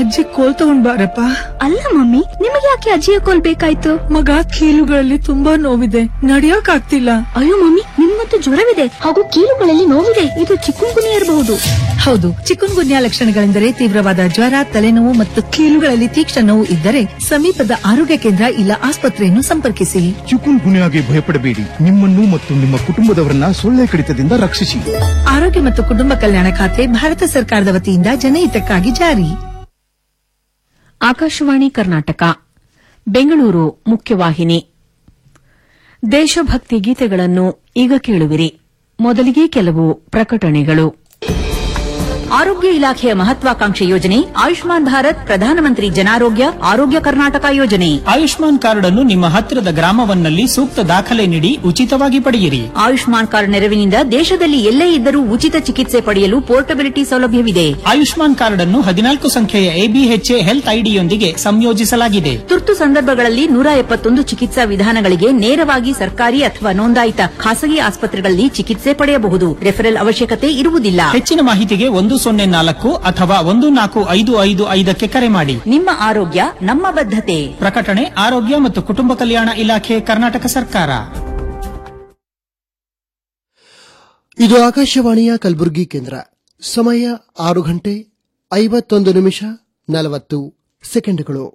ಅಜ್ಜಿ ಕೋಲ್ ತಗೊಂಡ್ ಬಾರಪ್ಪ ಅಲ್ಲ ಮಮ್ಮಿ ನಿಮಗೆ ಯಾಕೆ ಅಜ್ಜಿಯ ಕೋಲ್ ಬೇಕಾಯ್ತು ಮಗ ಕೀಲುಗಳಲ್ಲಿ ತುಂಬಾ ನೋವಿದೆ ನಡಿಯಕ್ ಆಗ್ತಿಲ್ಲ ಅಯ್ಯೋ ಮಮ್ಮಿ ನಿಮ್ಗಂತೂ ಜ್ವರವಿದೆ ಹಾಗೂ ಕೀಲುಗಳಲ್ಲಿ ನೋವಿದೆ ಇದು ಚಿಕ್ಕುಂಗುನಿ ಇರಬಹುದು ಹೌದು ಚಿಕುನ್ ಗುನ್ಯಾ ಲಕ್ಷಣಗಳೆಂದರೆ ತೀವ್ರವಾದ ಜ್ವರ ತಲೆನೋವು ಮತ್ತು ಕೀಲುಗಳಲ್ಲಿ ತೀಕ್ಷ್ಣ ನೋವು ಇದ್ದರೆ ಸಮೀಪದ ಆರೋಗ್ಯ ಕೇಂದ್ರ ಇಲ್ಲ ಆಸ್ಪತ್ರೆಯನ್ನು ಸಂಪರ್ಕಿಸಿ ಚಿಕುನ್ ಗುನ್ಯಾಗೆ ಭಯಪಡಬೇಡಿ ನಿಮ್ಮನ್ನು ಮತ್ತು ನಿಮ್ಮ ಕುಟುಂಬದವರನ್ನ ಸೊಳ್ಳೆ ಕಡಿತದಿಂದ ರಕ್ಷಿಸಿ ಆರೋಗ್ಯ ಮತ್ತು ಕುಟುಂಬ ಕಲ್ಯಾಣ ಖಾತೆ ಭಾರತ ಸರ್ಕಾರದ ವತಿಯಿಂದ ಜನಹಿತಕ್ಕಾಗಿ ಜಾರಿ ಆಕಾಶವಾಣಿ ಕರ್ನಾಟಕ ಬೆಂಗಳೂರು ಮುಖ್ಯವಾಹಿನಿ ದೇಶಭಕ್ತಿ ಗೀತೆಗಳನ್ನು ಈಗ ಕೇಳುವಿರಿ ಮೊದಲಿಗೆ ಕೆಲವು ಪ್ರಕಟಣೆಗಳು ಆರೋಗ್ಯ ಇಲಾಖೆಯ ಮಹತ್ವಾಕಾಂಕ್ಷೆ ಯೋಜನೆ ಆಯುಷ್ಮಾನ್ ಭಾರತ್ ಪ್ರಧಾನಮಂತ್ರಿ ಜನಾರೋಗ್ಯ ಆರೋಗ್ಯ ಕರ್ನಾಟಕ ಯೋಜನೆ ಆಯುಷ್ಮಾನ್ ಕಾರ್ಡ್ ಅನ್ನು ನಿಮ್ಮ ಹತ್ತಿರದ ಗ್ರಾಮವನ್ನಲ್ಲಿ ಸೂಕ್ತ ದಾಖಲೆ ನೀಡಿ ಉಚಿತವಾಗಿ ಪಡೆಯಿರಿ ಆಯುಷ್ಮಾನ್ ಕಾರ್ಡ್ ನೆರವಿನಿಂದ ದೇಶದಲ್ಲಿ ಎಲ್ಲೇ ಇದ್ದರೂ ಉಚಿತ ಚಿಕಿತ್ಸೆ ಪಡೆಯಲು ಪೋರ್ಟಬಿಲಿಟಿ ಸೌಲಭ್ಯವಿದೆ ಆಯುಷ್ಮಾನ್ ಕಾರ್ಡ್ ಅನ್ನು ಹದಿನಾಲ್ಕು ಸಂಖ್ಯೆಯ ಎಬಿಎಚ್ಎ ಹೆಲ್ತ್ ಐಡಿಯೊಂದಿಗೆ ಸಂಯೋಜಿಸಲಾಗಿದೆ ತುರ್ತು ಸಂದರ್ಭಗಳಲ್ಲಿ ನೂರ ಎಪ್ಪತ್ತೊಂದು ಚಿಕಿತ್ಸಾ ವಿಧಾನಗಳಿಗೆ ನೇರವಾಗಿ ಸರ್ಕಾರಿ ಅಥವಾ ನೋಂದಾಯಿತ ಖಾಸಗಿ ಆಸ್ಪತ್ರೆಗಳಲ್ಲಿ ಚಿಕಿತ್ಸೆ ಪಡೆಯಬಹುದು ರೆಫರಲ್ ಅವಶ್ಯಕತೆ ಇರುವುದಿಲ್ಲ ಹೆಚ್ಚಿನ ಮಾಹಿತಿಗೆ ಒಂದು ಸೊನ್ನೆ ನಾಲ್ಕು ಅಥವಾ ಒಂದು ನಾಲ್ಕು ಐದು ಐದು ಐದಕ್ಕೆ ಕರೆ ಮಾಡಿ ನಿಮ್ಮ ಆರೋಗ್ಯ ನಮ್ಮ ಬದ್ಧತೆ ಪ್ರಕಟಣೆ ಆರೋಗ್ಯ ಮತ್ತು ಕುಟುಂಬ ಕಲ್ಯಾಣ ಇಲಾಖೆ ಕರ್ನಾಟಕ ಸರ್ಕಾರ ಇದು ಆಕಾಶವಾಣಿಯ ಕಲಬುರಗಿ ಕೇಂದ್ರ ಸಮಯ ಆರು ಗಂಟೆ ಐವತ್ತೊಂದು ನಿಮಿಷ ನಲವತ್ತು ಸೆಕೆಂಡ್ಗಳು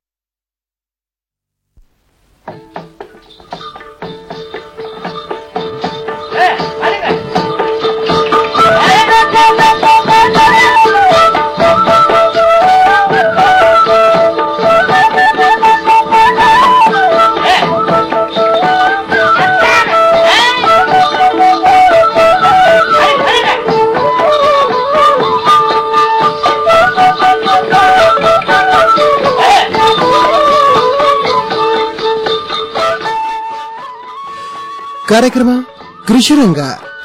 ಕಾರ್ಯಕ್ರಮ ಕೃಷಿರಂಗ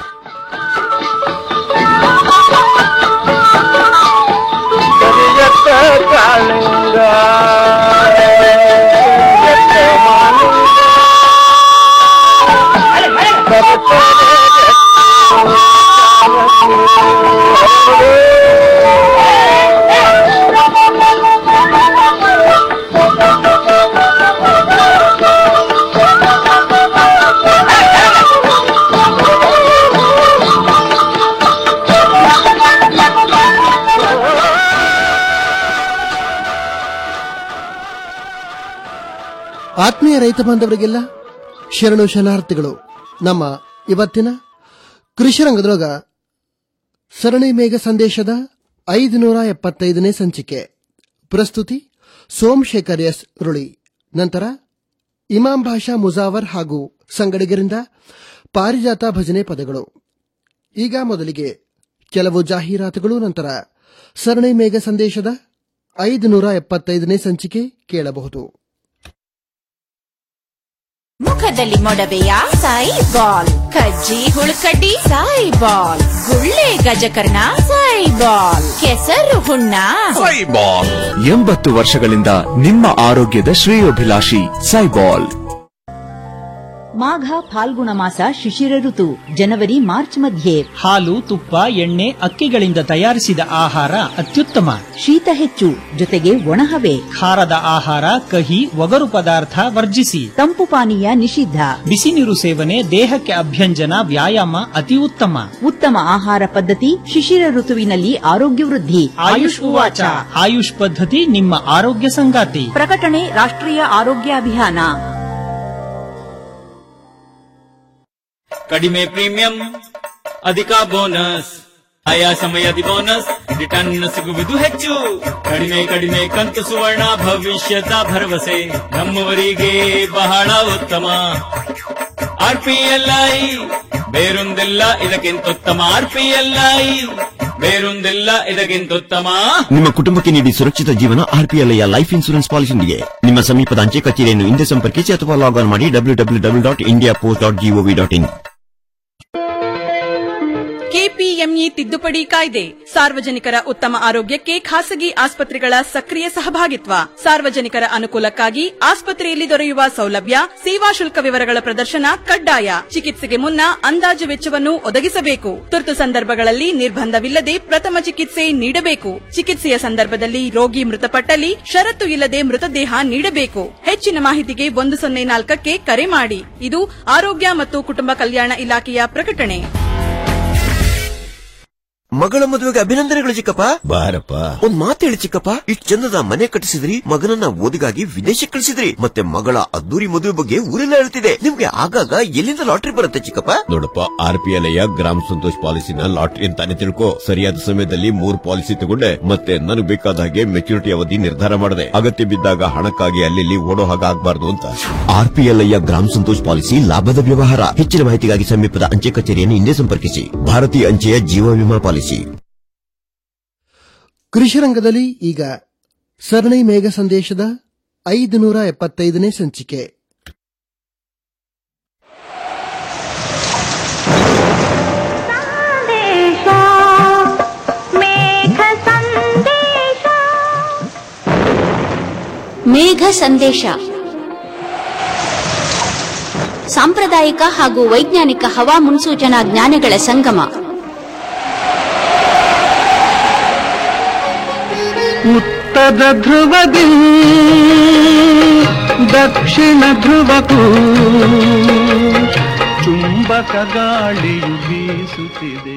ಆತ್ಮೀಯ ರೈತ ಬಾಂಧವರಿಗೆಲ್ಲ ಶರಣು ಶರಣಾರ್ಥಿಗಳು ನಮ್ಮ ಇವತ್ತಿನ ಕೃಷಿ ರಂಗದೊಳಗ ಸರಣಿ ಮೇಘ ಸಂದೇಶದ ಐದುನೂರ ಎಪ್ಪತ್ತೈದನೇ ಸಂಚಿಕೆ ಪ್ರಸ್ತುತಿ ಸೋಮಶೇಖರ್ ಎಸ್ ರುಳಿ ನಂತರ ಇಮಾಂ ಭಾಷಾ ಮುಜಾವರ್ ಹಾಗೂ ಸಂಗಡಿಗರಿಂದ ಪಾರಿಜಾತ ಭಜನೆ ಪದಗಳು ಈಗ ಮೊದಲಿಗೆ ಕೆಲವು ಜಾಹೀರಾತುಗಳು ನಂತರ ಸರಣಿ ಮೇಘ ಸಂದೇಶದ ಐದುನೂರ ಎಪ್ಪತ್ತೈದನೇ ಸಂಚಿಕೆ ಕೇಳಬಹುದು ಮುಖದಲ್ಲಿ ಮೊಡವೆಯ ಸಾಯಿ ಬಾಲ್ ಕಜ್ಜಿ ಹುಳುಕಡ್ಡಿ ಸಾಯಿ ಬಾಲ್ ಗುಳ್ಳೆ ಗಜಕರ್ಣ ಸಾಯಿ ಬಾಲ್ ಕೆಸರು ಹುಣ್ಣ ಸೈಬಾಲ್ ಎಂಬತ್ತು ವರ್ಷಗಳಿಂದ ನಿಮ್ಮ ಆರೋಗ್ಯದ ಶ್ರೇಯೋಭಿಲಾಷಿ ಸೈಬಾಲ್ ಮಾಘ ಫಾಲ್ಗುಣ ಮಾಸ ಶಿಶಿರ ಋತು ಜನವರಿ ಮಾರ್ಚ್ ಮಧ್ಯೆ ಹಾಲು ತುಪ್ಪ ಎಣ್ಣೆ ಅಕ್ಕಿಗಳಿಂದ ತಯಾರಿಸಿದ ಆಹಾರ ಅತ್ಯುತ್ತಮ ಶೀತ ಹೆಚ್ಚು ಜೊತೆಗೆ ಒಣಹವೆ ಖಾರದ ಆಹಾರ ಕಹಿ ಒಗರು ಪದಾರ್ಥ ವರ್ಜಿಸಿ ತಂಪು ಪಾನೀಯ ನಿಷಿದ್ಧ ಬಿಸಿ ನೀರು ಸೇವನೆ ದೇಹಕ್ಕೆ ಅಭ್ಯಂಜನ ವ್ಯಾಯಾಮ ಅತಿ ಉತ್ತಮ ಉತ್ತಮ ಆಹಾರ ಪದ್ಧತಿ ಶಿಶಿರ ಋತುವಿನಲ್ಲಿ ಆರೋಗ್ಯ ವೃದ್ಧಿ ಆಯುಷ್ ಉವಾಚ ಆಯುಷ್ ಪದ್ಧತಿ ನಿಮ್ಮ ಆರೋಗ್ಯ ಸಂಗಾತಿ ಪ್ರಕಟಣೆ ರಾಷ್ಟ್ರೀಯ ಆರೋಗ್ಯ ಅಭಿಯಾನ ಕಡಿಮೆ ಪ್ರೀಮಿಯಂ ಅಧಿಕ ಬೋನಸ್ ಆಯಾ ಸಮಯದಿ ಬೋನಸ್ ರಿಟರ್ನ್ ಸಿಗುವುದು ಹೆಚ್ಚು ಕಡಿಮೆ ಕಡಿಮೆ ಕಂತು ಸುವರ್ಣ ಭವಿಷ್ಯದ ಭರವಸೆ ನಮ್ಮವರಿಗೆ ಬಹಳ ಉತ್ತಮ ಆರ್ಪಿಎಲ್ಐ ಬೇರೊಂದೆಲ್ಲ ಇದಕ್ಕಿಂತುತ್ತಮ ಆರ್ಪಿಎಲ್ಐ ಬೇರೊಂದೆಲ್ಲ ಇದಕ್ಕಿಂತುತ್ತಮ ನಿಮ್ಮ ಕುಟುಂಬಕ್ಕೆ ನೀಡಿ ಸುರಕ್ಷಿತ ಜೀವನ ಆರ್ಪಿಎಲ್ಐಯ ಲೈಫ್ ಇನ್ಸೂರೆನ್ಸ್ ಪಾಲಿಸಿಯೊಂದಿಗೆ ನಿಮ್ಮ ಸಮೀಪದ ಅಂಚೆ ಕಚೇರಿಯನ್ನು ಹಿಂದೆ ಸಂಪರ್ಕಿಸಿ ಅಥವಾ ಲಾಗ್ ಆನ್ ಮಾಡಿ W W W dot India post dot GOV dot in KPME ತಿದ್ದುಪಡಿ ಕಾಯ್ದೆ ಸಾರ್ವಜನಿಕರ ಉತ್ತಮ ಆರೋಗ್ಯಕ್ಕೆ ಖಾಸಗಿ ಆಸ್ಪತ್ರೆಗಳ ಸಕ್ರಿಯ ಸಹಭಾಗಿತ್ವ ಸಾರ್ವಜನಿಕರ ಅನುಕೂಲಕ್ಕಾಗಿ ಆಸ್ಪತ್ರೆಯಲ್ಲಿ ದೊರೆಯುವ ಸೌಲಭ್ಯ ಸೇವಾ ಶುಲ್ಕ ವಿವರಗಳ ಪ್ರದರ್ಶನ ಕಡ್ಡಾಯ ಚಿಕಿತ್ಸೆಗೆ ಮುನ್ನ ಅಂದಾಜು ವೆಚ್ಚವನ್ನು ಒದಗಿಸಬೇಕು ತುರ್ತು ಸಂದರ್ಭಗಳಲ್ಲಿ ನಿರ್ಬಂಧವಿಲ್ಲದೆ ಪ್ರಥಮ ಚಿಕಿತ್ಸೆ ನೀಡಬೇಕು ಚಿಕಿತ್ಸೆಯ ಸಂದರ್ಭದಲ್ಲಿ ರೋಗಿ ಮೃತಪಟ್ಟಲ್ಲಿ ಷರತ್ತು ಇಲ್ಲದೆ ಮೃತದೇಹ ನೀಡಬೇಕು ಹೆಚ್ಚಿನ ಮಾಹಿತಿಗೆ ಒಂದು ಸೊನ್ನೆ ನಾಲ್ಕಕ್ಕೆ ಕರೆ ಮಾಡಿ ಇದು ಆರೋಗ್ಯ ಮತ್ತು ಕುಟುಂಬ ಕಲ್ಯಾಣ ಇಲಾಖೆಯ ಪ್ರಕಟಣೆ ಮಗಳ ಮದುವೆಗೆ ಅಭಿನಂದನೆಗಳು ಚಿಕ್ಕಪ್ಪ ಬಾರಪ್ಪ ಒಂದ್ ಮಾತು ಹೇಳಿ ಚಿಕ್ಕಪ್ಪ ಇಷ್ಟು ಚಂದದ ಮನೆ ಕಟ್ಟಿಸಿದ್ರಿ ಮಗನನ್ನ ಓದಿಗಾಗಿ ವಿದೇಶಕ್ಕೆ ಕಳಿಸಿದ್ರಿ ಮತ್ತೆ ಮಗಳ ಅದ್ದೂರಿ ಮದುವೆ ಬಗ್ಗೆ ಊರೆಲ್ಲ ಹೇಳ್ತಿದೆ ನಿಮ್ಗೆ ಆಗಾಗ ಎಲ್ಲಿಂದ ಲಾಟ್ರಿ ಬರುತ್ತೆ ಚಿಕ್ಕಪ್ಪ ನೋಡಪ್ಪ ಆರ್ ಪಿ ಎಲ್ ಗ್ರಾಮ ಸಂತೋಷ್ ಪಾಲಿಸಿನ ಲಾಟ್ರಿ ಅಂತಾನೆ ತಿಳ್ಕೊ ಸರಿಯಾದ ಸಮಯದಲ್ಲಿ ಮೂರ್ ಪಾಲಿಸಿ ತಗೊಂಡೆ ಮತ್ತೆ ನನಗೆ ಬೇಕಾದ ಹಾಗೆ ಮೆಚುರಿಟಿ ಅವಧಿ ನಿರ್ಧಾರ ಮಾಡಿದೆ ಅಗತ್ಯ ಬಿದ್ದಾಗ ಹಣಕ್ಕಾಗಿ ಅಲ್ಲಿ ಓಡೋ ಹಾಗೆ ಆಗ್ಬಾರ್ದು ಅಂತ ಆರ್ ಪಿ ಎಲ್ ಗ್ರಾಮ ಸಂತೋಷ್ ಪಾಲಿಸಿ ಲಾಭದ ವ್ಯವಹಾರ ಹೆಚ್ಚಿನ ಮಾಹಿತಿಗಾಗಿ ಸಮೀಪದ ಅಂಚೆ ಕಚೇರಿಯನ್ನು ಹಿಂದೆ ಸಂಪರ್ಕಿಸಿ ಭಾರತೀಯ ಅಂಚೆಯ ಜೀವ ವಿಮಾ ಪಾಲಿಸಿ ಕೃಷಿ ರಂಗದಲ್ಲಿ ಈಗ ಸರಣಿ ಮೇಘ ಸಂದೇಶದ ಐದು ನೂರ ಎಪ್ಪತ್ತೈದನೇ ಸಂಚಿಕೆ ಮೇಘ ಸಂದೇಶ ಸಾಂಪ್ರದಾಯಿಕ ಹಾಗೂ ವೈಜ್ಞಾನಿಕ ಹವಾ ಮುನ್ಸೂಚನಾ ಜ್ಞಾನಗಳ ಸಂಗಮ ಉತ್ತರ ಧ್ರುವದಿ ದಕ್ಷಿಣ ಧ್ರುವಕ್ಕೂ ಚುಂಬಕ ಗಾಳಿಯು ಬೀಸುತ್ತಿದೆ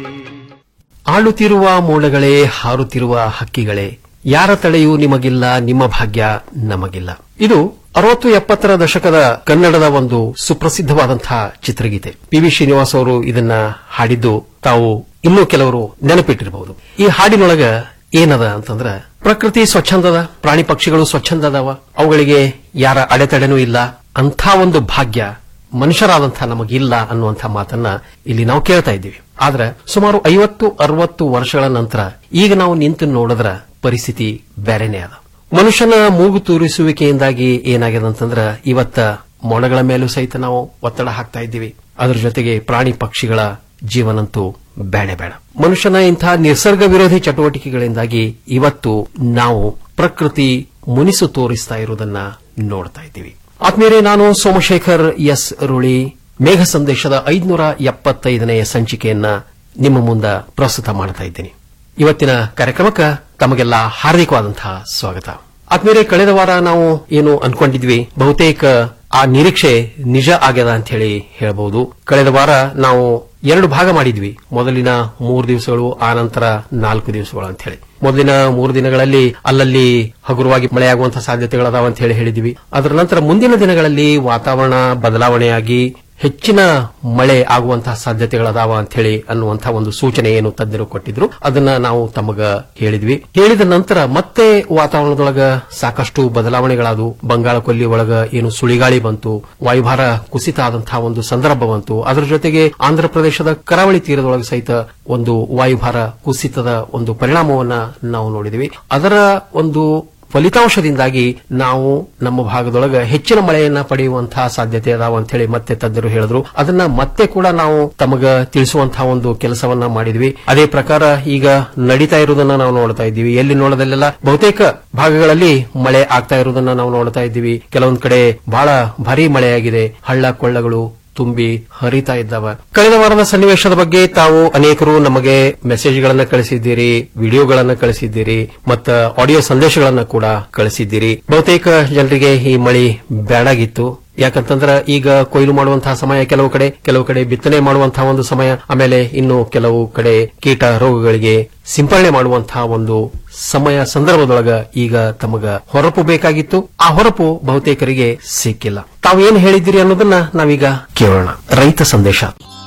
ಆಳುತ್ತಿರುವ ಮೋಡಗಳೇ ಹಾರುತ್ತಿರುವ ಹಕ್ಕಿಗಳೇ ಯಾರ ತಡೆಯೂ ನಿಮಗಿಲ್ಲ ನಿಮ್ಮ ಭಾಗ್ಯ ನಮಗಿಲ್ಲ ಇದು ಅರವತ್ತು ಎಪ್ಪತ್ತರ ದಶಕದ ಕನ್ನಡದ ಒಂದು ಸುಪ್ರಸಿದ್ಧವಾದಂತಹ ಚಿತ್ರಗೀತೆ ಪಿ ವಿ ಶ್ರೀನಿವಾಸ್ ಅವರು ಇದನ್ನ ಹಾಡಿದ್ದು ತಾವು ಇನ್ನೂ ಕೆಲವರು ನೆನಪಿಟ್ಟಿರಬಹುದು ಈ ಹಾಡಿನೊಳಗ ಏನದ ಅಂತಂದ್ರ ಪ್ರಕೃತಿ ಸ್ವಚ್ಛಂದದ ಪ್ರಾಣಿ ಪಕ್ಷಿಗಳು ಸ್ವಚ್ಛಂದದವ ಅವುಗಳಿಗೆ ಯಾರ ಅಡೆತಡೆನೂ ಇಲ್ಲ ಅಂಥ ಒಂದು ಭಾಗ್ಯ ಮನುಷ್ಯರಾದಂಥ ನಮಗಿಲ್ಲ ಅನ್ನುವಂಥ ಮಾತನ್ನ ಇಲ್ಲಿ ನಾವು ಕೇಳ್ತಾ ಇದ್ದೀವಿ ಆದ್ರೆ ಸುಮಾರು ಐವತ್ತು ಅರವತ್ತು ವರ್ಷಗಳ ನಂತರ ಈಗ ನಾವು ನಿಂತು ನೋಡಿದ್ರ ಪರಿಸ್ಥಿತಿ ಬೇರೆನೇ ಅದ ಮನುಷ್ಯನ ಮೂಗು ತೂರಿಸುವಿಕೆಯಿಂದಾಗಿ ಏನಾಗಿದೆ ಅಂತಂದ್ರ ಇವತ್ತ ಮೊಣಗಳ ಮೇಲೂ ಸಹಿತ ನಾವು ಒತ್ತಡ ಹಾಕ್ತಾ ಇದ್ದೀವಿ ಅದರ ಜೊತೆಗೆ ಪ್ರಾಣಿ ಪಕ್ಷಿಗಳ ಜೀವನಂತೂ ಬೇಡ ಬೇಡ ಮನುಷ್ಯನ ಇಂಥ ನಿಸರ್ಗ ವಿರೋಧಿ ಚಟುವಟಿಕೆಗಳಿಂದಾಗಿ ಇವತ್ತು ನಾವು ಪ್ರಕೃತಿ ಮುನಿಸು ತೋರಿಸ್ತಾ ಇರುವುದನ್ನ ನೋಡ್ತಾ ಇದ್ದೀವಿ ಆತ್ಮೀಯರೇ ನಾನು ಸೋಮಶೇಖರ್ ಎಸ್ ರುಳಿ ಮೇಘ ಸಂದೇಶದ ಐದುನೂರ ಎಪ್ಪತ್ತೈದನೆಯ ಸಂಚಿಕೆಯನ್ನ ನಿಮ್ಮ ಮುಂದ ಪ್ರಸ್ತುತ ಮಾಡ್ತಾ ಇದ್ದೀನಿ ಇವತ್ತಿನ ಕಾರ್ಯಕ್ರಮಕ್ಕೆ ತಮಗೆಲ್ಲ ಹಾರ್ದಿಕವಾದಂತಹ ಸ್ವಾಗತ ಆದ್ಮೇಲೆ ಕಳೆದ ವಾರ ನಾವು ಏನು ಅನ್ಕೊಂಡಿದ್ವಿ ಬಹುತೇಕ ಆ ನಿರೀಕ್ಷೆ ನಿಜ ಆಗ್ಯದ ಅಂತ ಹೇಳಿ ಹೇಳಬಹುದು ಕಳೆದ ವಾರ ನಾವು ಎರಡು ಭಾಗ ಮಾಡಿದ್ವಿ ಮೊದಲಿನ ಮೂರು ದಿವಸಗಳು ಆ ನಂತರ ನಾಲ್ಕು ದಿವಸಗಳು ಅಂತ ಹೇಳಿ ಮೊದಲಿನ ಮೂರು ದಿನಗಳಲ್ಲಿ ಅಲ್ಲಲ್ಲಿ ಹಗುರವಾಗಿ ಮಳೆಯಾಗುವಂತಹ ಸಾಧ್ಯತೆಗಳದಾವ ಅಂತ ಹೇಳಿ ಹೇಳಿದ್ವಿ ಅದರ ನಂತರ ಮುಂದಿನ ದಿನಗಳಲ್ಲಿ ವಾತಾವರಣ ಬದಲಾವಣೆಯಾಗಿ ಹೆಚ್ಚಿನ ಮಳೆ ಆಗುವಂತಹ ಸಾಧ್ಯತೆಗಳದಾವ ಅಂತ ಹೇಳಿ ಅನ್ನುವಂತಹ ಒಂದು ಸೂಚನೆ ಏನು ತಜ್ಞರು ಕೊಟ್ಟಿದ್ರು ಅದನ್ನ ನಾವು ತಮಗ ಹೇಳಿದ್ವಿ ಹೇಳಿದ ನಂತರ ಮತ್ತೆ ವಾತಾವರಣದೊಳಗ ಸಾಕಷ್ಟು ಬದಲಾವಣೆಗಳಾದವು ಬಂಗಾಳ ಕೊಲ್ಲಿ ಒಳಗ ಏನು ಸುಳಿಗಾಳಿ ಬಂತು ವಾಯುಭಾರ ಕುಸಿತ ಆದಂತಹ ಒಂದು ಸಂದರ್ಭ ಬಂತು ಅದರ ಜೊತೆಗೆ ಆಂಧ್ರ ಪ್ರದೇಶದ ಕರಾವಳಿ ತೀರದೊಳಗೆ ಸಹಿತ ಒಂದು ವಾಯುಭಾರ ಕುಸಿತದ ಒಂದು ಪರಿಣಾಮವನ್ನ ನಾವು ನೋಡಿದ್ವಿ ಅದರ ಒಂದು ಫಲಿತಾಂಶದಿಂದಾಗಿ ನಾವು ನಮ್ಮ ಭಾಗದೊಳಗ ಹೆಚ್ಚಿನ ಮಳೆಯನ್ನ ಪಡೆಯುವಂತಹ ಸಾಧ್ಯತೆ ಅದಾವ ಅಂತ ಹೇಳಿ ಮತ್ತೆ ತಜ್ಞರು ಹೇಳಿದ್ರು ಅದನ್ನ ಮತ್ತೆ ಕೂಡ ನಾವು ತಮಗ ತಿಳಿಸುವಂತಹ ಒಂದು ಕೆಲಸವನ್ನ ಮಾಡಿದ್ವಿ ಅದೇ ಪ್ರಕಾರ ಈಗ ನಡೀತಾ ಇರುವುದನ್ನ ನಾವು ನೋಡ್ತಾ ಇದ್ದೀವಿ ಎಲ್ಲಿ ನೋಡೋದಲ್ಲೆಲ್ಲ ಬಹುತೇಕ ಭಾಗಗಳಲ್ಲಿ ಮಳೆ ಆಗ್ತಾ ಇರುವುದನ್ನ ನಾವು ನೋಡ್ತಾ ಇದ್ದೀವಿ ಕೆಲವೊಂದ್ ಕಡೆ ಬಹಳ ಭಾರಿ ಮಳೆಯಾಗಿದೆ ಹಳ್ಳ ಕೊಳ್ಳಗಳು ತುಂಬಿ ಹರಿತಾ ಇದ್ದಾವ ಕಳೆದ ವಾರದ ಸನ್ನಿವೇಶದ ಬಗ್ಗೆ ತಾವು ಅನೇಕರು ನಮಗೆ ಮೆಸೇಜ್ಗಳನ್ನ ಕಳಿಸಿದ್ದೀರಿ ವಿಡಿಯೋಗಳನ್ನ ಕಳಿಸಿದ್ದೀರಿ ಮತ್ತು ಆಡಿಯೋ ಸಂದೇಶಗಳನ್ನ ಕೂಡ ಕಳಿಸಿದ್ದೀರಿ ಬಹುತೇಕ ಜನರಿಗೆ ಈ ಮಳಿ ಬೇಡಾಗಿತ್ತು ಯಾಕಂತಂದ್ರ ಈಗ ಕೊಯ್ಲು ಮಾಡುವಂತಹ ಸಮಯ ಕೆಲವು ಕಡೆ ಕೆಲವು ಕಡೆ ಬಿತ್ತನೆ ಮಾಡುವಂತಹ ಒಂದು ಸಮಯ ಆಮೇಲೆ ಇನ್ನು ಕೆಲವು ಕಡೆ ಕೀಟ ರೋಗಗಳಿಗೆ ಸಿಂಪರಣೆ ಮಾಡುವಂತಹ ಒಂದು ಸಮಯ ಸಂದರ್ಭದೊಳಗ ಈಗ ತಮಗ ಹೊರಪು ಬೇಕಾಗಿತ್ತು ಆ ಹೊರಪು ಬಹುತೇಕರಿಗೆ ಸಿಕ್ಕಿಲ್ಲ ತಾವು ಏನ್ ಹೇಳಿದ್ದೀರಿ ಅನ್ನೋದನ್ನ ನಾವೀಗ ಕೇಳೋಣ ರೈತ ಸಂದೇಶ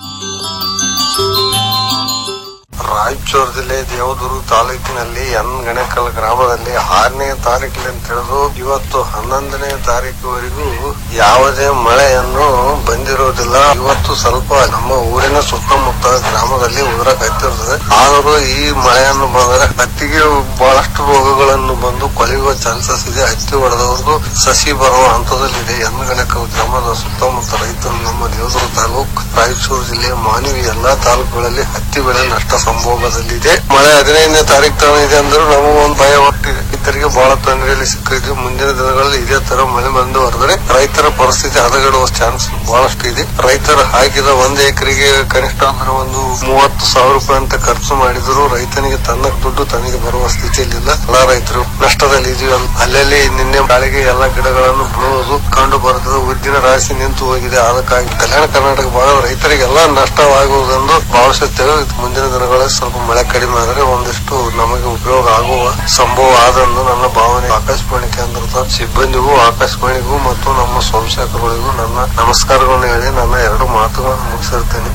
ರಾಯಚೂರು ಜಿಲ್ಲೆ ದೇವದೂರು ತಾಲೂಕಿನಲ್ಲಿ ಎನ್ ಗಣಕಲ್ ಗ್ರಾಮದಲ್ಲಿ ಆರನೇ ತಾರೀಕಿನಿಂದ ತಿಳಿದು ಇವತ್ತು ಹನ್ನೊಂದನೇ ತಾರೀಕುವರೆಗೂ ಯಾವುದೇ ಮಳೆಯನ್ನು ಬಂದಿರುವುದಿಲ್ಲ ಇವತ್ತು ಸ್ವಲ್ಪ ನಮ್ಮ ಊರಿನ ಸುತ್ತಮುತ್ತ ಗ್ರಾಮದಲ್ಲಿ ಉದುರ ಕತ್ತಿರುತ್ತದೆ ಆದರೂ ಈ ಮಳೆಯನ್ನು ಬಂದರೆ ಹತ್ತಿಗೆ ಬಹಳಷ್ಟು ರೋಗಗಳನ್ನು ಬಂದು ಕೊಳೆಯುವ ಚಾನ್ಸಸ್ ಇದೆ ಹತ್ತಿ ಹೊಡೆದವ್ರದ್ದು ಸಸಿ ಬರುವ ಹಂತದಲ್ಲಿದೆ ಎನ್ ಗಣಕಲ್ ಗ್ರಾಮದ ಸುತ್ತಮುತ್ತ ರೈತರು ನಮ್ಮ ದೇವದೂರು ತಾಲೂಕು ರಾಯಚೂರು ಜಿಲ್ಲೆಯ ಮಾನವಿ ಎಲ್ಲಾ ತಾಲೂಕುಗಳಲ್ಲಿ ಹತ್ತಿ ಬೆಳೆ ನಷ್ಟ ಸಂಭೋಗದಲ್ಲಿದೆ ಮಳೆ ಹದಿನೈದನೇ ತಾರೀಕು ತನಕ ಇದೆ ಅಂದ್ರೂ ನಮಗೂ ಒಂದು ಭಯ ಒಟ್ಟಿದೆ ರೈತರಿಗೆ ಬಹಳ ತೊಂದರೆಯಲ್ಲಿ ಸಿಕ್ಕಿದ್ವಿ ಮುಂದಿನ ದಿನಗಳಲ್ಲಿ ಇದೇ ತರ ಮಳೆ ಮುಂದುವರೆದರೆ ರೈತರ ಪರಿಸ್ಥಿತಿ ಹದಗೆಡುವ ಚಾನ್ಸ್ ಬಹಳಷ್ಟು ಇದೆ ರೈತರು ಹಾಕಿದ ಒಂದು ಎಕರೆಗೆ ಕನಿಷ್ಠ ಅಂದ್ರೆ ಒಂದು ಮೂವತ್ತು ಸಾವಿರ ರೂಪಾಯಿ ಅಂತ ಖರ್ಚು ಮಾಡಿದ್ರು ರೈತನಿಗೆ ತನ್ನ ದುಡ್ಡು ತನಗೆ ಬರುವ ಸ್ಥಿತಿಯಲ್ಲಿಲ್ಲ ಎಲ್ಲಾ ರೈತರು ನಷ್ಟದಲ್ಲಿ ಇದೀವಿ ಅಲ್ಲಲ್ಲಿ ನಿನ್ನೆ ಗಾಳಿಗೆ ಎಲ್ಲಾ ಗಿಡಗಳನ್ನು ಬೀಳುವುದು ಕಂಡು ಬರುತ್ತದೆ ಉದ್ದಿನ ರಾಶಿ ನಿಂತು ಹೋಗಿದೆ ಅದಕ್ಕಾಗಿ ಕಲ್ಯಾಣ ಕರ್ನಾಟಕ ಭಾಗದ ರೈತರಿಗೆಲ್ಲ ನಷ್ಟವಾಗುವುದೆಂದು ಭಾವಿಸುತ್ತೇವೆ ಮುಂದಿನ ದಿನಗಳಲ್ಲಿ ಸ್ವಲ್ಪ ಮಳೆ ಕಡಿಮೆ ಆದರೆ ಒಂದಿಷ್ಟು ನಮಗೆ ಉಪಯೋಗ ಆಗುವ ಸಂಭವ ಆದಂದು ನನ್ನ ಭಾವನೆ ಆಕಾಶವಾಣಿ ಕೇಂದ್ರದ ಸಿಬ್ಬಂದಿಗೂ ಆಕಾಶವಾಣಿಗೂ ಮತ್ತು ನಮ್ಮ ಸಂಶಾಖಗಳಿಗೂ ನನ್ನ ನಮಸ್ಕಾರಗಳನ್ನು ಹೇಳಿ ನನ್ನ ಎರಡು ಮಾತುಗಳನ್ನು ಮುಗಿಸಿರ್ತೇನೆ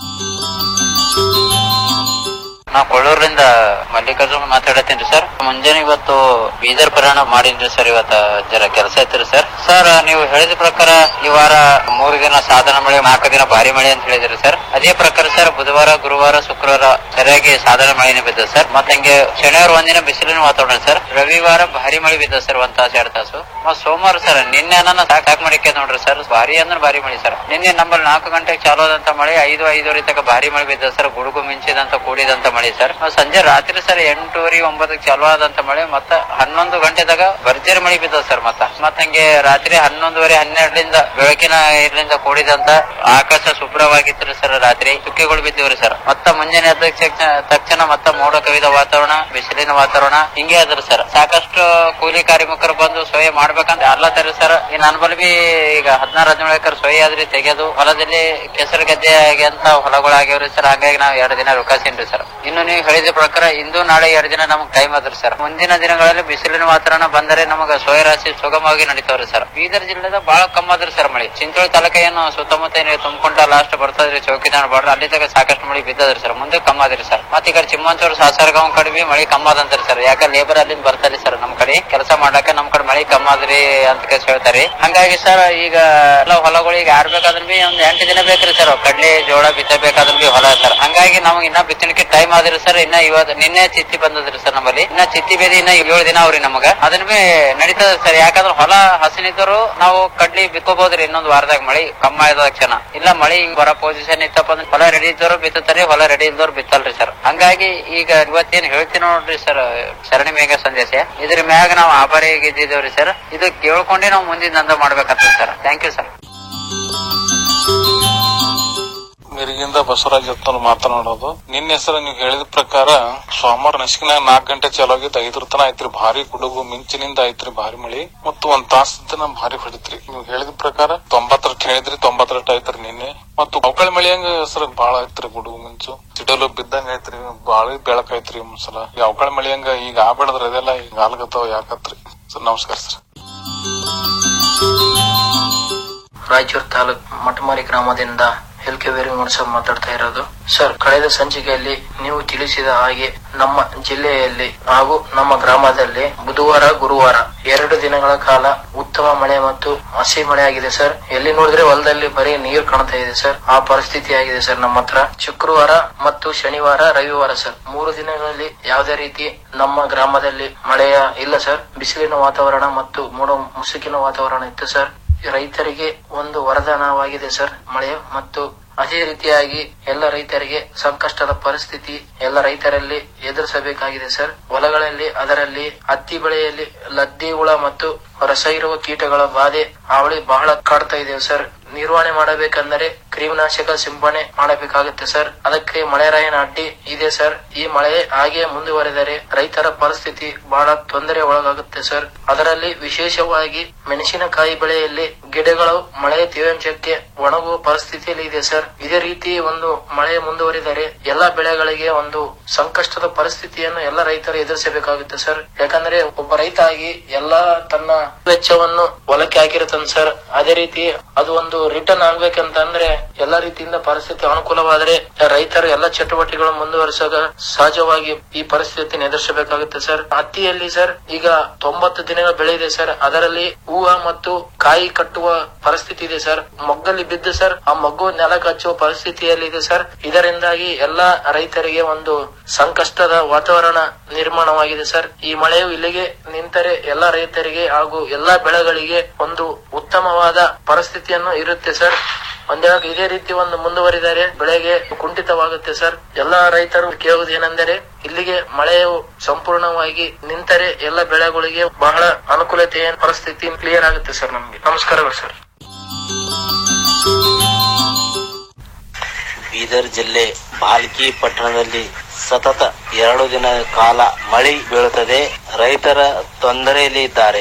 ನಾ ಕೊಳ್ಳೂರಿಂದ ಮಲ್ಲಿಕಾರ್ಜುನ್ ಮಾತಾಡತ್ತೀನಿ ಸರ್ ಮುಂಜಾನೆ ಇವತ್ತು ಬೀದರ್ ಪ್ರಯಾಣ ಮಾಡಿದ್ರಿ ಸರ್ ಇವತ್ತ ಜರ ಕೆಲಸ ಐತ್ರಿ ಸರ್ ಸರ್ ನೀವು ಹೇಳಿದ ಪ್ರಕಾರ ಈ ವಾರ ಮೂರು ದಿನ ಸಾಧಾರಣ ಮಳೆ ನಾಲ್ಕು ದಿನ ಭಾರಿ ಮಳೆ ಅಂತ ಹೇಳಿದ್ರಿ ಸರ್ ಅದೇ ಪ್ರಕಾರ ಸರ್ ಬುಧವಾರ ಗುರುವಾರ ಶುಕ್ರವಾರ ಸರಿಯಾಗಿ ಸಾಧಾರಣ ಮಳೆನೇ ಬಿದ್ದ ಸರ್ ಮತ್ತೆ ಹಂಗೆ ಶನಿವಾರ ಒಂದಿನ ಬಿಸಿಲಿನ ವಾತಾವರಣ ಸರ್ ರವಿವಾರ ಭಾರಿ ಮಳೆ ಬಿದ್ದ ಸರ್ ಒಂದ್ ತಾಸು ಎರಡ್ ತಾಸು ಮತ್ ಸೋಮವಾರ ಸರ್ ನಿನ್ನೆ ನನ್ನ ಸಾಕ್ ಸಾಕ್ ಮಾಡಿಕೆ ನೋಡ್ರಿ ಸರ್ ಭಾರಿ ಅಂದ್ರೆ ಭಾರಿ ಮಳೆ ಸರ್ ನಿನ್ನೆ ನಮ್ಮಲ್ಲಿ ನಾಲ್ಕು ಗಂಟೆಗೆ ಚಾಲು ಆದಂತ ಮಳೆ ಐದು ಐದುವರೆ ತನಕ ಭಾರಿ ಮಳೆ ಬಿದ್ದ ಸರ್ ಗುಡುಗು ಮಿಂಚಿದಂತ ಕೂಡಿದಂತ ಮಳೆ ಸರ್ ಮತ್ತ್ ಸಂಜೆ ರಾತ್ರಿ ಸರ್ ಎಂಟೂವರೆ ಒಂಬತ್ತಕ್ಕೆ ಚಾಲು ಆದಂತ ಮಳೆ ಮತ್ತ ಹನ್ನೊಂದು ಗಂಟೆದಾಗ ಭರ್ಜರಿ ಮಳೆ ಬಿದ್ದದ ಸರ್ ಮತ್ತ ಮತ್ತ ಹಂಗೆ ರಾತ್ರಿ ಹನ್ನೊಂದುವರೆ ಹನ್ನೆರಡರಿಂದ ಬೆಳಕಿನ ಇರ್ಲಿಂದ ಕೂಡಿದಂತ ಆಕಾಶ ಶುಭ್ರವಾಗಿತ್ತು ಸರ್ ರಾತ್ರಿ ಚುಕ್ಕಿಗಳು ಬಿದ್ದಿವ್ರಿ ಸರ್ ಮತ್ತ ಮುಂಜಾನೆ ಎದ್ದ ತಕ್ಷಣ- ತಕ್ಷಣ ಮತ್ತ ಮೋಡ ಕವಿದ ವಾತಾವರಣ ಬಿಸಿಲಿನ ವಾತಾವರಣ ಹಿಂಗೆ ಅದ್ರ ಸರ್ ಸಾಕಷ್ಟು ಕೂಲಿ ಕಾರ್ಮಿಕರು ಬಂದು ಸೊಯ್ ಮಾಡ್ಬೇಕಂತ ಎಲ್ಲ ತರ ಸರ್ ಈ ನನ್ ಬಲ್ ಬಿ ಈಗ ಹದಿನಾರು ಹದಿನೇಳು ಎಕರೆ ಸೊಯ್ ಆದ್ರಿ ತೆಗೆದು ಹೊಲದಲ್ಲಿ ಕೆಸರು ಗದ್ದೆ ಅಂತ ಹೊಲಗಳಾಗ್ಯಾವ್ರಿ ಸರ್ ಹಾಗಾಗಿ ನಾವು ಎರಡು ದಿನ ರೊಕ್ಕಾಸೀನ್ರಿ ಸರ್ ಇನ್ನು ನೀವು ಹೇಳಿದ ಪ್ರಕಾರ ಇಂದು ನಾಳೆ ಎರಡು ದಿನ ನಮ್ಗೆ ಟೈಮ್ ಅದ್ರಿ ಸರ್ ಮುಂದಿನ ದಿನಗಳಲ್ಲಿ ಬಿಸಿಲಿನ ವಾತಾವರಣ ಬಂದರೆ ನಮಗ ಸೋಯ ರಾಶಿ ಸುಗಮವಾಗಿ ನಡೀತಾವ್ರಿ ಸರ್ ಬೀದರ್ ಜಿಲ್ಲೆದ ಬಹಳ ಕಮ್ಮಿ ಅದ್ರಿ ಸರ್ ಮಳಿ ಚಿಂಚೋಳಿ ತಾಲೂಕ ಏನು ಸುತ್ತಮುತ್ತ ಏನು ತುಂಬಿಕೊಂಡ ಲಾಸ್ಟ್ ಬರ್ತದ್ರಿ ಚೌಕಿದಾನ ಬಾರ್ಡ್ರ ಅಲ್ಲಿ ತಗ ಸಾಕಷ್ಟು ಮಳಿ ಬಿದ್ದದ್ರಿ ಸರ್ ಮುಂದೆ ಕಮ್ಮಿ ಅದ್ರಿ ಸರ್ ಮತ್ತೆ ಈ ಕಡೆ ಚಿಮ್ಮಂಚೂರು ಸಾಸರಗಾಂವ್ ಕಡೆ ಬಿ ಮಳಿ ಕಮ್ಮಿ ಅದಂತ್ರಿ ಸರ್ ಯಾಕೆ ಲೇಬರ್ ಅಲ್ಲಿಂದ ಬರ್ತಾರೆ ಸರ್ ನಮ್ ಕಡೆ ಕೆಲಸ ಮಾಡಾಕ ನಮ್ ಕಡೆ ಮಳಿ ಕಮ್ಮಿ ಆದ್ರಿ ಅಂತ ಕೇಸ್ ಹೇಳ್ತಾರೆ ಹಂಗಾಗಿ ಸರ್ ಈಗ ಎಲ್ಲ ಹೊಲಗಳಿಗೆ ಯಾರ್ ಬೇಕಾದ್ರೂ ಬಿ ಒಂದ್ ಎಂಟು ದಿನ ಬೇಕ್ರಿ ಸರ್ ಕಡ್ಲಿ ಜೋಳ ಬಿತ್ತಬೇಕಾದ್ರೂ ಬಿ ಹೊಲ ಸರ್ ಹಂಗಾಗಿ ನಮ್ಗೆ ಇನ್ನ ಬಿತ್ತಲಿಕ್ಕೆ ಟೈಮ್ ಆದ್ರಿ ಸರ್ ಇನ್ನ ಇವತ್ತು ನಿನ್ನೆ ಚಿತ್ತಿ ಬಂದದ್ರಿ ಸರ್ ನಮ್ಮಲ್ಲಿ ಇನ್ನ ಚಿತ್ತಿ ಬೇದಿ ಇನ್ನ ಏಳು ದಿನ ಅವ್ರಿ ನಮಗ ಅದನ್ನ ಬಿ ನಡೀತದ ಸರ್ ಯಾಕಂದ್ರೆ ಹೊಲ ಹಸಿನಿದ್ದರು ನಾವು ಕಡ್ಲಿ ಬಿತ್ಕೋಬಹುದ್ರಿ ಇನ್ನೊಂದ್ ವಾರದಾಗ ಮಳಿ ಕಮ್ಮಿ ಆದ ತಕ್ಷಣ ಇಲ್ಲ ಮಳಿ ಬರೋ ಪೊಸಿಷನ್ ಇತ್ತಪ್ಪ ಅಂದ್ರೆ ಹೊಲ ರೆಡಿ ಇದ್ದವರು ಬಿತ್ತುತ್ತಾರೆ ಹೊಲ ರೆಡಿ ಇದ್ದವ್ರು ಬಿತ್ತಲ್ರಿ ಸರ್ ಹಂಗಾಗಿ ಈಗ ಇವತ್ತೇನ್ ಹೇಳ್ತೀನಿ ನೋಡ್ರಿ ಸರ್ ಸರಣಿ ಮೇಘ ಸಂದೇಶ ಇದ್ರ ಮ್ಯಾಗ ನಾವು ಆಭಾರಿ ಇದ್ದಿದ್ದೇವ್ರಿ ಸರ್ ಇದು ಕೇಳ್ಕೊಂಡೆ ನಾವು ಮುಂದಿನ ದಂಧ ಮಾಡ್ಬೇಕಾಗ್ತದೆ ಸರ್ ಥ್ಯಾಂಕ್ ಯು ಸರ್ ಮಿರಿಗಿಂದ ಬಸವರಾಜ್ ಎತ್ತಲು ಮಾತನಾಡೋದು ನಿನ್ನ ಹೆಸರು ನೀವು ಹೇಳಿದ ಪ್ರಕಾರ ಸೋಮವಾರ ನಸಿಕಿನಾಗ ನಾಲ್ಕು ಗಂಟೆ ಚಾಲು ಆಗಿತ್ತು ಐದರ ತನ ಐತ್ರಿ ಭಾರಿ ಗುಡುಗು ಮಿಂಚಿನಿಂದ ಐತ್ರಿ ಭಾರಿ ಮಳಿ ಮತ್ತು ಒಂದ್ ತಾಸ ತನ ಭಾರಿ ಹೊಡಿತ್ರಿ ನೀವು ಹೇಳಿದ ಪ್ರಕಾರ ತೊಂಬತ್ತರಷ್ಟು ಹೇಳಿದ್ರಿ ತೊಂಬತ್ತರಷ್ಟು ಐತ್ರಿ ನಿನ್ನೆ ಮತ್ತು ಅವಕಳ ಮಳಿ ಹಂಗ ಹೆಸರು ಬಾಳ ಐತ್ರಿ ಗುಡುಗು ಮಿಂಚು ಸಿಡಲು ಬಿದ್ದಂಗ ಐತ್ರಿ ಬಾಳ ಬೆಳಕ್ ಐತ್ರಿ ಒಂದ್ಸಲ ಈ ಅವಕಳ ಮಳಿ ಹಂಗ ಈಗ ಆಗ್ಬಿಡದ್ರ ಅದೆಲ್ಲ ಈಗ ಆಲ್ಗತ್ತಾವ ಯಾಕತ್ರಿ ಸರ್ ನಮಸ್ಕಾರ ಸರ್ ರಾಯಚೂರು ತಾಲೂಕ್ ಮಠಮಾರಿ ಗ್ರಾಮದಿಂದ ಎಲ್ ಕೆ ವೇರಿ ಸರ್ ಮಾತಾಡ್ತಾ ಇರೋದು ಸರ್ ಕಳೆದ ಸಂಚಿಕೆಯಲ್ಲಿ ನೀವು ತಿಳಿಸಿದ ಹಾಗೆ ನಮ್ಮ ಜಿಲ್ಲೆಯಲ್ಲಿ ಹಾಗೂ ನಮ್ಮ ಗ್ರಾಮದಲ್ಲಿ ಬುಧವಾರ ಗುರುವಾರ ಎರಡು ದಿನಗಳ ಕಾಲ ಉತ್ತಮ ಮಳೆ ಮತ್ತು ಹಸಿ ಮಳೆ ಆಗಿದೆ ಸರ್ ಎಲ್ಲಿ ನೋಡಿದ್ರೆ ಹೊಲದಲ್ಲಿ ಬರೀ ನೀರು ಕಾಣ್ತಾ ಇದೆ ಸರ್ ಆ ಪರಿಸ್ಥಿತಿ ಆಗಿದೆ ಸರ್ ನಮ್ಮ ಹತ್ರ ಶುಕ್ರವಾರ ಮತ್ತು ಶನಿವಾರ ರವಿವಾರ ಸರ್ ಮೂರು ದಿನಗಳಲ್ಲಿ ಯಾವುದೇ ರೀತಿ ನಮ್ಮ ಗ್ರಾಮದಲ್ಲಿ ಮಳೆಯ ಇಲ್ಲ ಸರ್ ಬಿಸಿಲಿನ ವಾತಾವರಣ ಮತ್ತು ಮೋಡ ಮುಸುಕಿನ ವಾತಾವರಣ ಇತ್ತು ಸರ್ ರೈತರಿಗೆ ಒಂದು ವರದಾನವಾಗಿದೆ ಸರ್ ಮಳೆ ಮತ್ತು ಅದೇ ರೀತಿಯಾಗಿ ಎಲ್ಲ ರೈತರಿಗೆ ಸಂಕಷ್ಟದ ಪರಿಸ್ಥಿತಿ ಎಲ್ಲ ರೈತರಲ್ಲಿ ಎದುರಿಸಬೇಕಾಗಿದೆ ಸರ್ ಹೊಲಗಳಲ್ಲಿ ಅದರಲ್ಲಿ ಹತ್ತಿ ಬೆಳೆಯಲ್ಲಿ ಲದ್ದಿ ಹುಳ ಮತ್ತು ರಸ ಇರುವ ಕೀಟಗಳ ಬಾಧೆ ಹಾವಳಿ ಬಹಳ ಕಾಡ್ತಾ ಇದೆ ಸರ್ ನಿರ್ವಹಣೆ ಮಾಡಬೇಕಂದರೆ ಕ್ರಿಮಿನಾಶಕ ಸಿಂಪಡಣೆ ಮಾಡಬೇಕಾಗುತ್ತೆ ಸರ್ ಅದಕ್ಕೆ ಮಳೆರಾಯನ ಅಡ್ಡಿ ಇದೆ ಸರ್ ಈ ಮಳೆ ಹಾಗೆ ಮುಂದುವರೆದರೆ ರೈತರ ಪರಿಸ್ಥಿತಿ ಬಹಳ ತೊಂದರೆ ಒಳಗಾಗುತ್ತೆ ಸರ್ ಅದರಲ್ಲಿ ವಿಶೇಷವಾಗಿ ಮೆಣಸಿನಕಾಯಿ ಬೆಳೆಯಲ್ಲಿ ಗಿಡಗಳು ಮಳೆಯ ತೇವಾಂಶಕ್ಕೆ ಒಣಗುವ ಪರಿಸ್ಥಿತಿಯಲ್ಲಿ ಇದೆ ಸರ್ ಇದೇ ರೀತಿ ಒಂದು ಮಳೆ ಮುಂದುವರಿದರೆ ಎಲ್ಲಾ ಬೆಳೆಗಳಿಗೆ ಒಂದು ಸಂಕಷ್ಟದ ಪರಿಸ್ಥಿತಿಯನ್ನು ಎಲ್ಲ ರೈತರು ಎದುರಿಸಬೇಕಾಗುತ್ತೆ ಸರ್ ಯಾಕಂದ್ರೆ ಒಬ್ಬ ರೈತ ಆಗಿ ಎಲ್ಲಾ ತನ್ನ ವೆಚ್ಚವನ್ನು ಹೊಲಕ್ಕೆ ಹಾಕಿರುತ್ತಾನೆ ಸರ್ ಅದೇ ರೀತಿ ಅದು ಒಂದು ರಿಟರ್ನ್ ಆಗ್ಬೇಕಂತ ಅಂದ್ರೆ ಎಲ್ಲಾ ರೀತಿಯಿಂದ ಪರಿಸ್ಥಿತಿ ಅನುಕೂಲವಾದರೆ ರೈತರು ಎಲ್ಲ ಚಟುವಟಿಕೆಗಳು ಮುಂದುವರಿಸಾಗ ಸಹಜವಾಗಿ ಈ ಪರಿಸ್ಥಿತಿಯನ್ನು ಎದುರಿಸಬೇಕಾಗುತ್ತೆ ಸರ್ ಹತ್ತಿಯಲ್ಲಿ ಸರ್ ಈಗ ತೊಂಬತ್ತು ದಿನಗಳ ಬೆಳೆ ಇದೆ ಸರ್ ಅದರಲ್ಲಿ ಹೂವ ಮತ್ತು ಕಾಯಿ ಕಟ್ಟುವ ಪರಿಸ್ಥಿತಿ ಇದೆ ಸರ್ ಮೊಗ್ಗಲ್ಲಿ ಬಿದ್ದು ಸರ್ ಆ ಮೊಗ್ಗು ನೆಲ ಕಚ್ಚುವ ಪರಿಸ್ಥಿತಿಯಲ್ಲಿ ಇದೆ ಸರ್ ಇದರಿಂದಾಗಿ ಎಲ್ಲಾ ರೈತರಿಗೆ ಒಂದು ಸಂಕಷ್ಟದ ವಾತಾವರಣ ನಿರ್ಮಾಣವಾಗಿದೆ ಸರ್ ಈ ಮಳೆಯು ಇಲ್ಲಿಗೆ ನಿಂತರೆ ಎಲ್ಲಾ ರೈತರಿಗೆ ಹಾಗೂ ಎಲ್ಲಾ ಬೆಳೆಗಳಿಗೆ ಒಂದು ಉತ್ತಮವಾದ ಪರಿಸ್ಥಿತಿಯನ್ನು ಇರುತ್ತೆ ಸರ್ ಒಂದ್ ವೇಳೆ ಇದೇ ರೀತಿ ಒಂದು ಮುಂದುವರಿದರೆ ಬೆಳೆಗೆ ಕುಂಠಿತವಾಗುತ್ತೆ ಸರ್ ಎಲ್ಲಾ ರೈತರು ಕೇಳುವುದೇನೆಂದರೆ ಇಲ್ಲಿಗೆ ಮಳೆಯು ಸಂಪೂರ್ಣವಾಗಿ ನಿಂತರೆ ಎಲ್ಲ ಬೆಳೆಗಳಿಗೆ ಬಹಳ ಅನುಕೂಲತೆಯ ಪರಿಸ್ಥಿತಿ ಕ್ಲಿಯರ್ ಆಗುತ್ತೆ ಸರ್ ನಮ್ಗೆ ನಮಸ್ಕಾರಗಳು ಸರ್ ಬೀದರ್ ಜಿಲ್ಲೆ ಬಾಲ್ಕಿ ಪಟ್ಟಣದಲ್ಲಿ ಸತತ ಎರಡು ದಿನ ಕಾಲ ಮಳೆ ಬೀಳುತ್ತದೆ ರೈತರ ತೊಂದರೆಯಲ್ಲಿ ಇದ್ದಾರೆ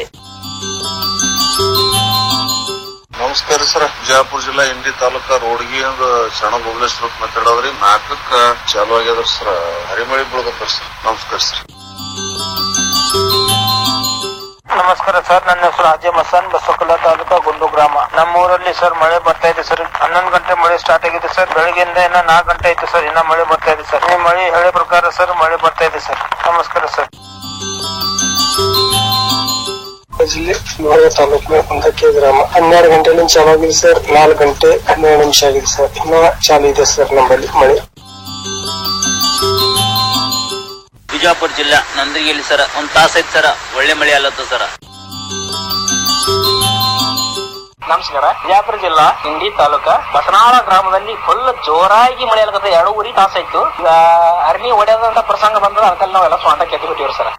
ನಮಸ್ಕಾರ ಸರ್ ಬಿಜಾಪುರ ಜಿಲ್ಲಾ ಇಂಡಿ ತಾಲೂಕ ರೋಡ್ಗಿ ಒಂದು ಸಣ್ಣ ಬಬಲೇಶ್ವರ ಮಾತಾಡೋದ್ರಿ ನಾಲ್ಕಕ್ಕ ಚಾಲು ಆಗ್ಯದ ಸರ್ ಹರಿಮಳಿ ಬೀಳದಪ್ಪ ಸರ್ ನಮಸ್ಕಾರ ಸರ್ ನಮಸ್ಕಾರ ಸರ್ ನನ್ನ ಹೆಸರು ಅಜಯ್ ಮಸಾನ್ ಬಸವಕಲ್ಲ ತಾಲೂಕಾ ಗುಂಡು ಗ್ರಾಮ ನಮ್ಮ ಊರಲ್ಲಿ ಸರ್ ಮಳೆ ಬರ್ತಾ ಇದೆ ಸರ್ ಹನ್ನೊಂದು ಗಂಟೆ ಮಳೆ ಸ್ಟಾರ್ಟ್ ಆಗಿದೆ ಸರ್ ಬೆಳಗ್ಗೆಯಿಂದ ಇನ್ನ ನಾಲ್ಕು ಗಂಟೆ ಆಯ್ತು ಸರ್ ಇನ್ನ ಮಳೆ ಬರ್ತಾ ಇದೆ ಸರ್ ಈ ಮಳೆ ಹೇಳೋ ಪ್ರಕಾರ ಸರ್ ಮಳೆ ಬರ್ತಾ ಇದೆ ಸರ್ ನಮಸ್ಕಾರ ಸರ್ ಜಿಲ್ಲೆ ಮೋಳ ತಾಲೂಕು ಒಂದಕ್ಕೆ ಗ್ರಾಮ ಹನ್ನೆರಡು ಗಂಟೆಯಿಂದ ಚಾಲು ಆಗಿದೆ ಸರ್ ನಾಲ್ಕು ಗಂಟೆ ಹನ್ನೆರಡು ನಿಮಿಷ ಆಗಿದೆ ಸರ್ ಇನ್ನ ಚಾಲು ಇದೆ ಸರ್ ನಮ್ಮಲ್ಲಿ ಮಳೆ ಬಿಜಾಪುರ ಜಿಲ್ಲಾ ನಂದಗಿಯಲ್ಲಿ ಸರ ಒಂದ್ ತಾಸ ಐತ್ ಸರ ಒಳ್ಳೆ ಮಳೆ ಅಲ್ಲತ್ತ ಸರ ನಮಸ್ಕಾರ ಬಿಜಾಪುರ ಜಿಲ್ಲಾ ಇಂಡಿ ತಾಲೂಕ ಬಸನಾಳ ಗ್ರಾಮದಲ್ಲಿ ಫುಲ್ ಜೋರಾಗಿ ಮಳೆ ಆಗತ್ತೆ ಎರಡೂವರೆ ತಾಸಾಯ್ತು ಈಗ ಅರ್ನಿ ಹೊಡೆದಂತ ಪ್ರಸಂಗ ಬಂದ್ರೆ ಅದಕ್ಕೆ ನಾವೆಲ್ಲ ಸ್ವಂತ ಕೆತ್ತಿ ಬಿಟ್ಟಿವ್ರಿ ಸರ್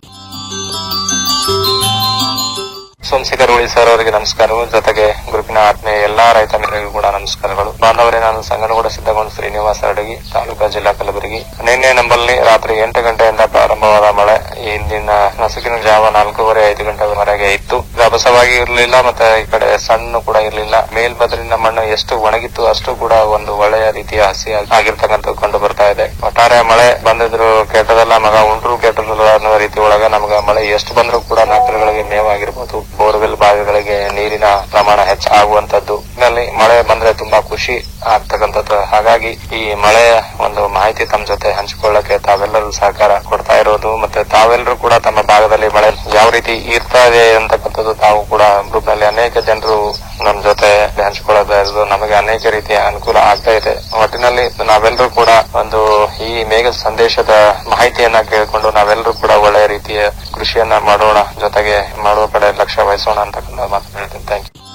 ಸೋಮಶೇಖರ್ ಉಳಿ ಸರ್ ಅವರಿಗೆ ನಮಸ್ಕಾರಗಳು ಜೊತೆಗೆ ಗ್ರೂಪಿನ ಆತ್ಮೀಯ ಎಲ್ಲಾ ರೈತ ಮಿತ್ರರಿಗೂ ಕೂಡ ನಮಸ್ಕಾರಗಳು ಬಾಂಧವರೇ ನಾನು ಸಂಗನಗೂಡ ಸಿದ್ದಗೊಂಡ ಶ್ರೀನಿವಾಸ ಅಡಗಿ ತಾಲೂಕಾ ಜಿಲ್ಲಾ ಕಲಬುರಗಿ ನಿನ್ನೆ ನಂಬಲ್ಲಿ ರಾತ್ರಿ ಎಂಟು ಗಂಟೆಯಿಂದ ಪ್ರಾರಂಭವಾದ ಮಳೆ ಈ ಇಂದಿನ ನಸುಕಿನ ಜಾವ ನಾಲ್ಕೂವರೆ ಐದು ಗಂಟೆವರೆಗೆ ಇತ್ತು ರಭಸವಾಗಿ ಇರಲಿಲ್ಲ ಮತ್ತೆ ಈ ಕಡೆ ಸಣ್ಣ ಕೂಡ ಇರಲಿಲ್ಲ ಮೇಲ್ಬದರಿನ ಮಣ್ಣು ಎಷ್ಟು ಒಣಗಿತ್ತು ಅಷ್ಟು ಕೂಡ ಒಂದು ಒಳ್ಳೆಯ ರೀತಿಯ ಹಸಿ ಆಗಿರ್ತಕ್ಕಂಥದ್ದು ಕಂಡು ಬರ್ತಾ ಇದೆ ಒಟ್ಟಾರೆ ಮಳೆ ಬಂದಿದ್ರು ಕೆಟ್ಟದಲ್ಲ ಮಗ ಉಂಟ್ರು ಕೆಟ್ಟದಲ್ಲ ಅನ್ನೋ ರೀತಿ ಒಳಗ ನಮಗ ಮಳೆ ಎಷ್ಟು ಬಂದ್ರೂ ಕೂಡ ನಾಲ್ಕರುಗಳಿಗೆ ಮೇವಾಗಿರ್ಬೋದು ಬೋರ್ವೆಲ್ ಬಾವಿಗಳಿಗೆ ನೀರಿನ ಪ್ರಮಾಣ ಹೆಚ್ಚಾಗುವಂತದ್ದು ನಲ್ಲಿ ಮಳೆ ಬಂದ್ರೆ ತುಂಬಾ ಖುಷಿ ಆಗ್ತಕ್ಕಂಥದ್ದು ಹಾಗಾಗಿ ಈ ಮಳೆಯ ಒಂದು ಮಾಹಿತಿ ತಮ್ಮ ಜೊತೆ ಹಂಚಿಕೊಳ್ಳಕ್ಕೆ ತಾವೆಲ್ಲರೂ ಸಹಕಾರ ಕೊಡ್ತಾ ಇರೋದು ಮತ್ತೆ ತಾವೆಲ್ಲರೂ ಕೂಡ ತಮ್ಮ ಭಾಗದಲ್ಲಿ ಮಳೆ ಯಾವ ರೀತಿ ಇರ್ತಾ ಇದೆ ಅಂತಕ್ಕಂಥದ್ದು ತಾವು ಕೂಡ ಗ್ರೂಪ್ ನಲ್ಲಿ ಅನೇಕ ಜನರು ನಮ್ಮ ಜೊತೆ ಹಂಚಿಕೊಳ್ಳೋದು ಇರೋದು ನಮಗೆ ಅನೇಕ ರೀತಿಯ ಅನುಕೂಲ ಆಗ್ತಾ ಇದೆ ಒಟ್ಟಿನಲ್ಲಿ ನಾವೆಲ್ಲರೂ ಕೂಡ ಒಂದು ಈ ಮೇಘ ಸಂದೇಶದ ಮಾಹಿತಿಯನ್ನ ಕೇಳಿಕೊಂಡು ನಾವೆಲ್ಲರೂ ಕೂಡ ಒಳ್ಳೆಯ ರೀತಿಯ ಕೃಷಿಯನ್ನ ಮಾಡೋಣ ಜೊತೆಗೆ ಮಾಡುವ ಕಡೆ ಲಕ್ಷ್ಯ ವಹಿಸೋಣ ಅಂತಕ್ಕಂಥ ಮಾತು ಹೇಳ್ತೀನಿ ಥ್ಯಾಂಕ್ ಯು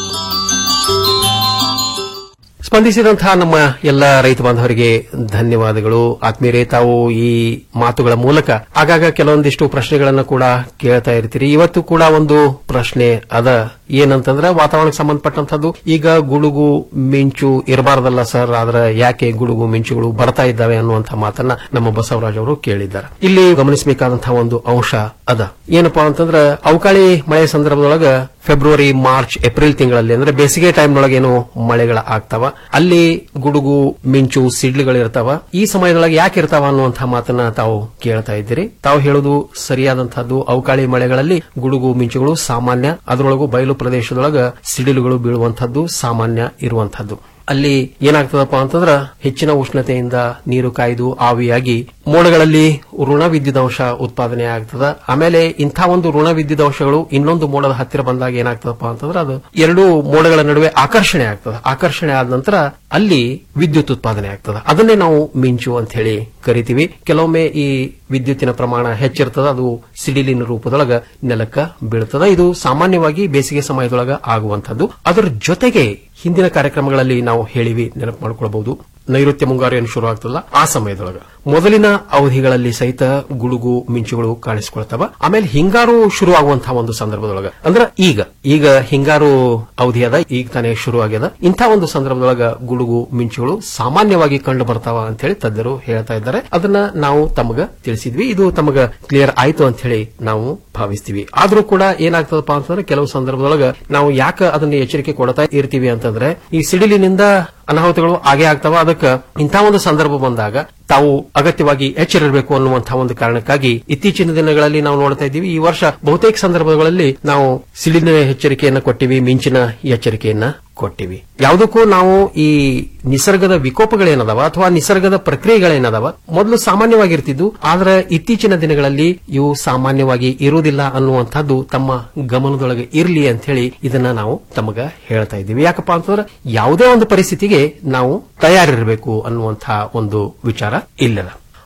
ಸ್ಪಂದಿಸಿದಂತಹ ನಮ್ಮ ಎಲ್ಲ ರೈತ ಬಾಂಧವರಿಗೆ ಧನ್ಯವಾದಗಳು ಆತ್ಮೀಯರೇ ತಾವು ಈ ಮಾತುಗಳ ಮೂಲಕ ಆಗಾಗ ಕೆಲವೊಂದಿಷ್ಟು ಪ್ರಶ್ನೆಗಳನ್ನು ಕೂಡ ಕೇಳ್ತಾ ಇರ್ತೀರಿ ಇವತ್ತು ಕೂಡ ಒಂದು ಪ್ರಶ್ನೆ ಅದ ಏನಂತಂದ್ರೆ ವಾತಾವರಣಕ್ಕೆ ಸಂಬಂಧಪಟ್ಟಂತದ್ದು ಈಗ ಗುಡುಗು ಮಿಂಚು ಇರಬಾರ್ದಲ್ಲ ಸರ್ ಆದ್ರೆ ಯಾಕೆ ಗುಡುಗು ಮಿಂಚುಗಳು ಬರ್ತಾ ಇದ್ದಾವೆ ಅನ್ನುವಂಥ ಮಾತನ್ನ ನಮ್ಮ ಬಸವರಾಜ್ ಅವರು ಕೇಳಿದ್ದಾರೆ ಇಲ್ಲಿ ಗಮನಿಸಬೇಕಾದಂತಹ ಒಂದು ಅಂಶ ಅದ ಏನಪ್ಪಾ ಅಂತಂದ್ರೆ ಅವಕಾಳಿ ಮಳೆ ಸಂದರ್ಭದೊಳಗ ಫೆಬ್ರವರಿ ಮಾರ್ಚ್ ಏಪ್ರಿಲ್ ತಿಂಗಳಲ್ಲಿ ಅಂದ್ರೆ ಬೇಸಿಗೆ ಟೈಮ್ನೊಳಗೆ ಏನು ಮಳೆಗಳ ಆಗ್ತಾವ ಅಲ್ಲಿ ಗುಡುಗು ಮಿಂಚು ಸಿಡ್ಲುಗಳಿರ್ತಾವ ಈ ಸಮಯದೊಳಗೆ ಯಾಕೆ ಇರ್ತಾವ ಅನ್ನುವಂತಹ ಮಾತನ್ನ ತಾವು ಕೇಳ್ತಾ ಇದ್ದೀರಿ ತಾವು ಹೇಳುದು ಸರಿಯಾದಂತಹದ್ದು ಅವಕಾಳಿ ಮಳೆಗಳಲ್ಲಿ ಗುಡುಗು ಮಿಂಚುಗಳು ಸಾಮಾನ್ಯ ಅದರೊಳಗೂ ಬಯಲು ಪ್ರದೇಶದೊಳಗ ಸಿಡಿಲುಗಳು ಬೀಳುವಂತಹದ್ದು ಸಾಮಾನ್ಯ ಇರುವಂತಹದ್ದು ಅಲ್ಲಿ ಏನಾಗ್ತದಪ್ಪ ಅಂತಂದ್ರ ಹೆಚ್ಚಿನ ಉಷ್ಣತೆಯಿಂದ ನೀರು ಕಾಯ್ದು ಆವಿಯಾಗಿ ಮೋಡಗಳಲ್ಲಿ ಋಣ ವಿದ್ಯುದಾಂಶ ಉತ್ಪಾದನೆ ಆಗ್ತದ ಆಮೇಲೆ ಇಂಥ ಒಂದು ಋಣ ವಿದ್ಯುದಾಂಶಗಳು ಇನ್ನೊಂದು ಮೋಡದ ಹತ್ತಿರ ಬಂದಾಗ ಏನಾಗ್ತದಪ್ಪ ಅಂತಂದ್ರೆ ಅದು ಎರಡು ಮೋಡಗಳ ನಡುವೆ ಆಕರ್ಷಣೆ ಆಗ್ತದೆ ಆಕರ್ಷಣೆ ಆದ ನಂತರ ಅಲ್ಲಿ ವಿದ್ಯುತ್ ಉತ್ಪಾದನೆ ಆಗ್ತದೆ ಅದನ್ನೇ ನಾವು ಮಿಂಚು ಅಂತ ಹೇಳಿ ಕರಿತೀವಿ ಕೆಲವೊಮ್ಮೆ ಈ ವಿದ್ಯುತ್ತಿನ ಪ್ರಮಾಣ ಹೆಚ್ಚಿರ್ತದ ಅದು ಸಿಡಿಲಿನ ರೂಪದೊಳಗ ನೆಲಕ್ಕ ಬೀಳ್ತದ ಇದು ಸಾಮಾನ್ಯವಾಗಿ ಬೇಸಿಗೆ ಸಮಯದೊಳಗ ಆಗುವಂತದ್ದು ಅದರ ಜೊತೆಗೆ ಹಿಂದಿನ ಕಾರ್ಯಕ್ರಮಗಳಲ್ಲಿ ನಾವು ಹೇಳಿವಿ ನೆನಪು ಮಾಡ್ಕೊಳ್ಬಹುದು ನೈಋತ್ಯ ಮುಂಗಾರು ಏನು ಶುರು ಆಗ್ತದಲ್ಲ ಆ ಸಮಯದೊಳಗ ಮೊದಲಿನ ಅವಧಿಗಳಲ್ಲಿ ಸಹಿತ ಗುಡುಗು ಮಿಂಚುಗಳು ಕಾಣಿಸಿಕೊಳ್ತಾವ ಆಮೇಲೆ ಹಿಂಗಾರು ಶುರು ಆಗುವಂತಹ ಒಂದು ಸಂದರ್ಭದೊಳಗ ಅಂದ್ರ ಈಗ ಈಗ ಹಿಂಗಾರು ಅವಧಿ ಅದ ಈಗ ತಾನೇ ಶುರು ಆಗ್ಯದ ಇಂಥ ಒಂದು ಸಂದರ್ಭದೊಳಗ ಗುಡುಗು ಮಿಂಚುಗಳು ಸಾಮಾನ್ಯವಾಗಿ ಕಂಡು ಬರ್ತಾವ ಅಂತ ಹೇಳಿ ತಜ್ಞರು ಹೇಳ್ತಾ ಇದ್ದಾರೆ ಅದನ್ನ ನಾವು ತಮಗ ತಿಳಿಸಿದ್ವಿ ಇದು ತಮಗ ಕ್ಲಿಯರ್ ಆಯ್ತು ಅಂತ ಹೇಳಿ ನಾವು ಭಾವಿಸ್ತೀವಿ ಆದ್ರೂ ಕೂಡ ಏನಾಗ್ತದಪ್ಪ ಅಂತಂದ್ರೆ ಕೆಲವು ಸಂದರ್ಭದೊಳಗ ನಾವು ಯಾಕೆ ಅದನ್ನ ಎಚ್ಚರಿಕೆ ಕೊಡ್ತಾ ಇರ್ತೀವಿ ಅಂತಂದ್ರೆ ಈ ಸಿಡಿಲಿನಿಂದ ಅನಾಹುತಗಳು ಆಗೇ ಆಗ್ತಾವ ಅದಕ್ಕೆ ಇಂಥ ಒಂದು ಸಂದರ್ಭ ಬಂದಾಗ ತಾವು ಅಗತ್ಯವಾಗಿ ಎಚ್ಚರಿರಬೇಕು ಅನ್ನುವಂತಹ ಒಂದು ಕಾರಣಕ್ಕಾಗಿ ಇತ್ತೀಚಿನ ದಿನಗಳಲ್ಲಿ ನಾವು ನೋಡ್ತಾ ಇದ್ದೀವಿ ಈ ವರ್ಷ ಬಹುತೇಕ ಸಂದರ್ಭಗಳಲ್ಲಿ ನಾವು ಸಿಡಿಲಿನ ಎಚ್ಚರಿಕೆಯನ್ನ ಕೊಟ್ಟಿವಿ ಮಿಂಚಿನ ಎಚ್ಚರಿಕೆಯನ್ನ ಕೊಟ್ಟಿವಿ ಯಾವುದಕ್ಕೂ ನಾವು ಈ ನಿಸರ್ಗದ ವಿಕೋಪಗಳೇನದಾವ ಅಥವಾ ನಿಸರ್ಗದ ಪ್ರಕ್ರಿಯೆಗಳೇನದಾವ ಮೊದಲು ಸಾಮಾನ್ಯವಾಗಿರ್ತಿದ್ದು ಆದ್ರೆ ಇತ್ತೀಚಿನ ದಿನಗಳಲ್ಲಿ ಇವು ಸಾಮಾನ್ಯವಾಗಿ ಇರುವುದಿಲ್ಲ ಅನ್ನುವಂಥದ್ದು ತಮ್ಮ ಗಮನದೊಳಗೆ ಇರಲಿ ಅಂತ ಹೇಳಿ ಇದನ್ನ ನಾವು ತಮಗ ಹೇಳ್ತಾ ಇದ್ದೀವಿ ಯಾಕಪ್ಪ ಅಂತಂದ್ರೆ ಯಾವುದೇ ಒಂದು ಪರಿಸ್ಥಿತಿಗೆ ನಾವು ತಯಾರಿರಬೇಕು ಅನ್ನುವಂತಹ ಒಂದು ವಿಚಾರ ಇಲ್ಲದ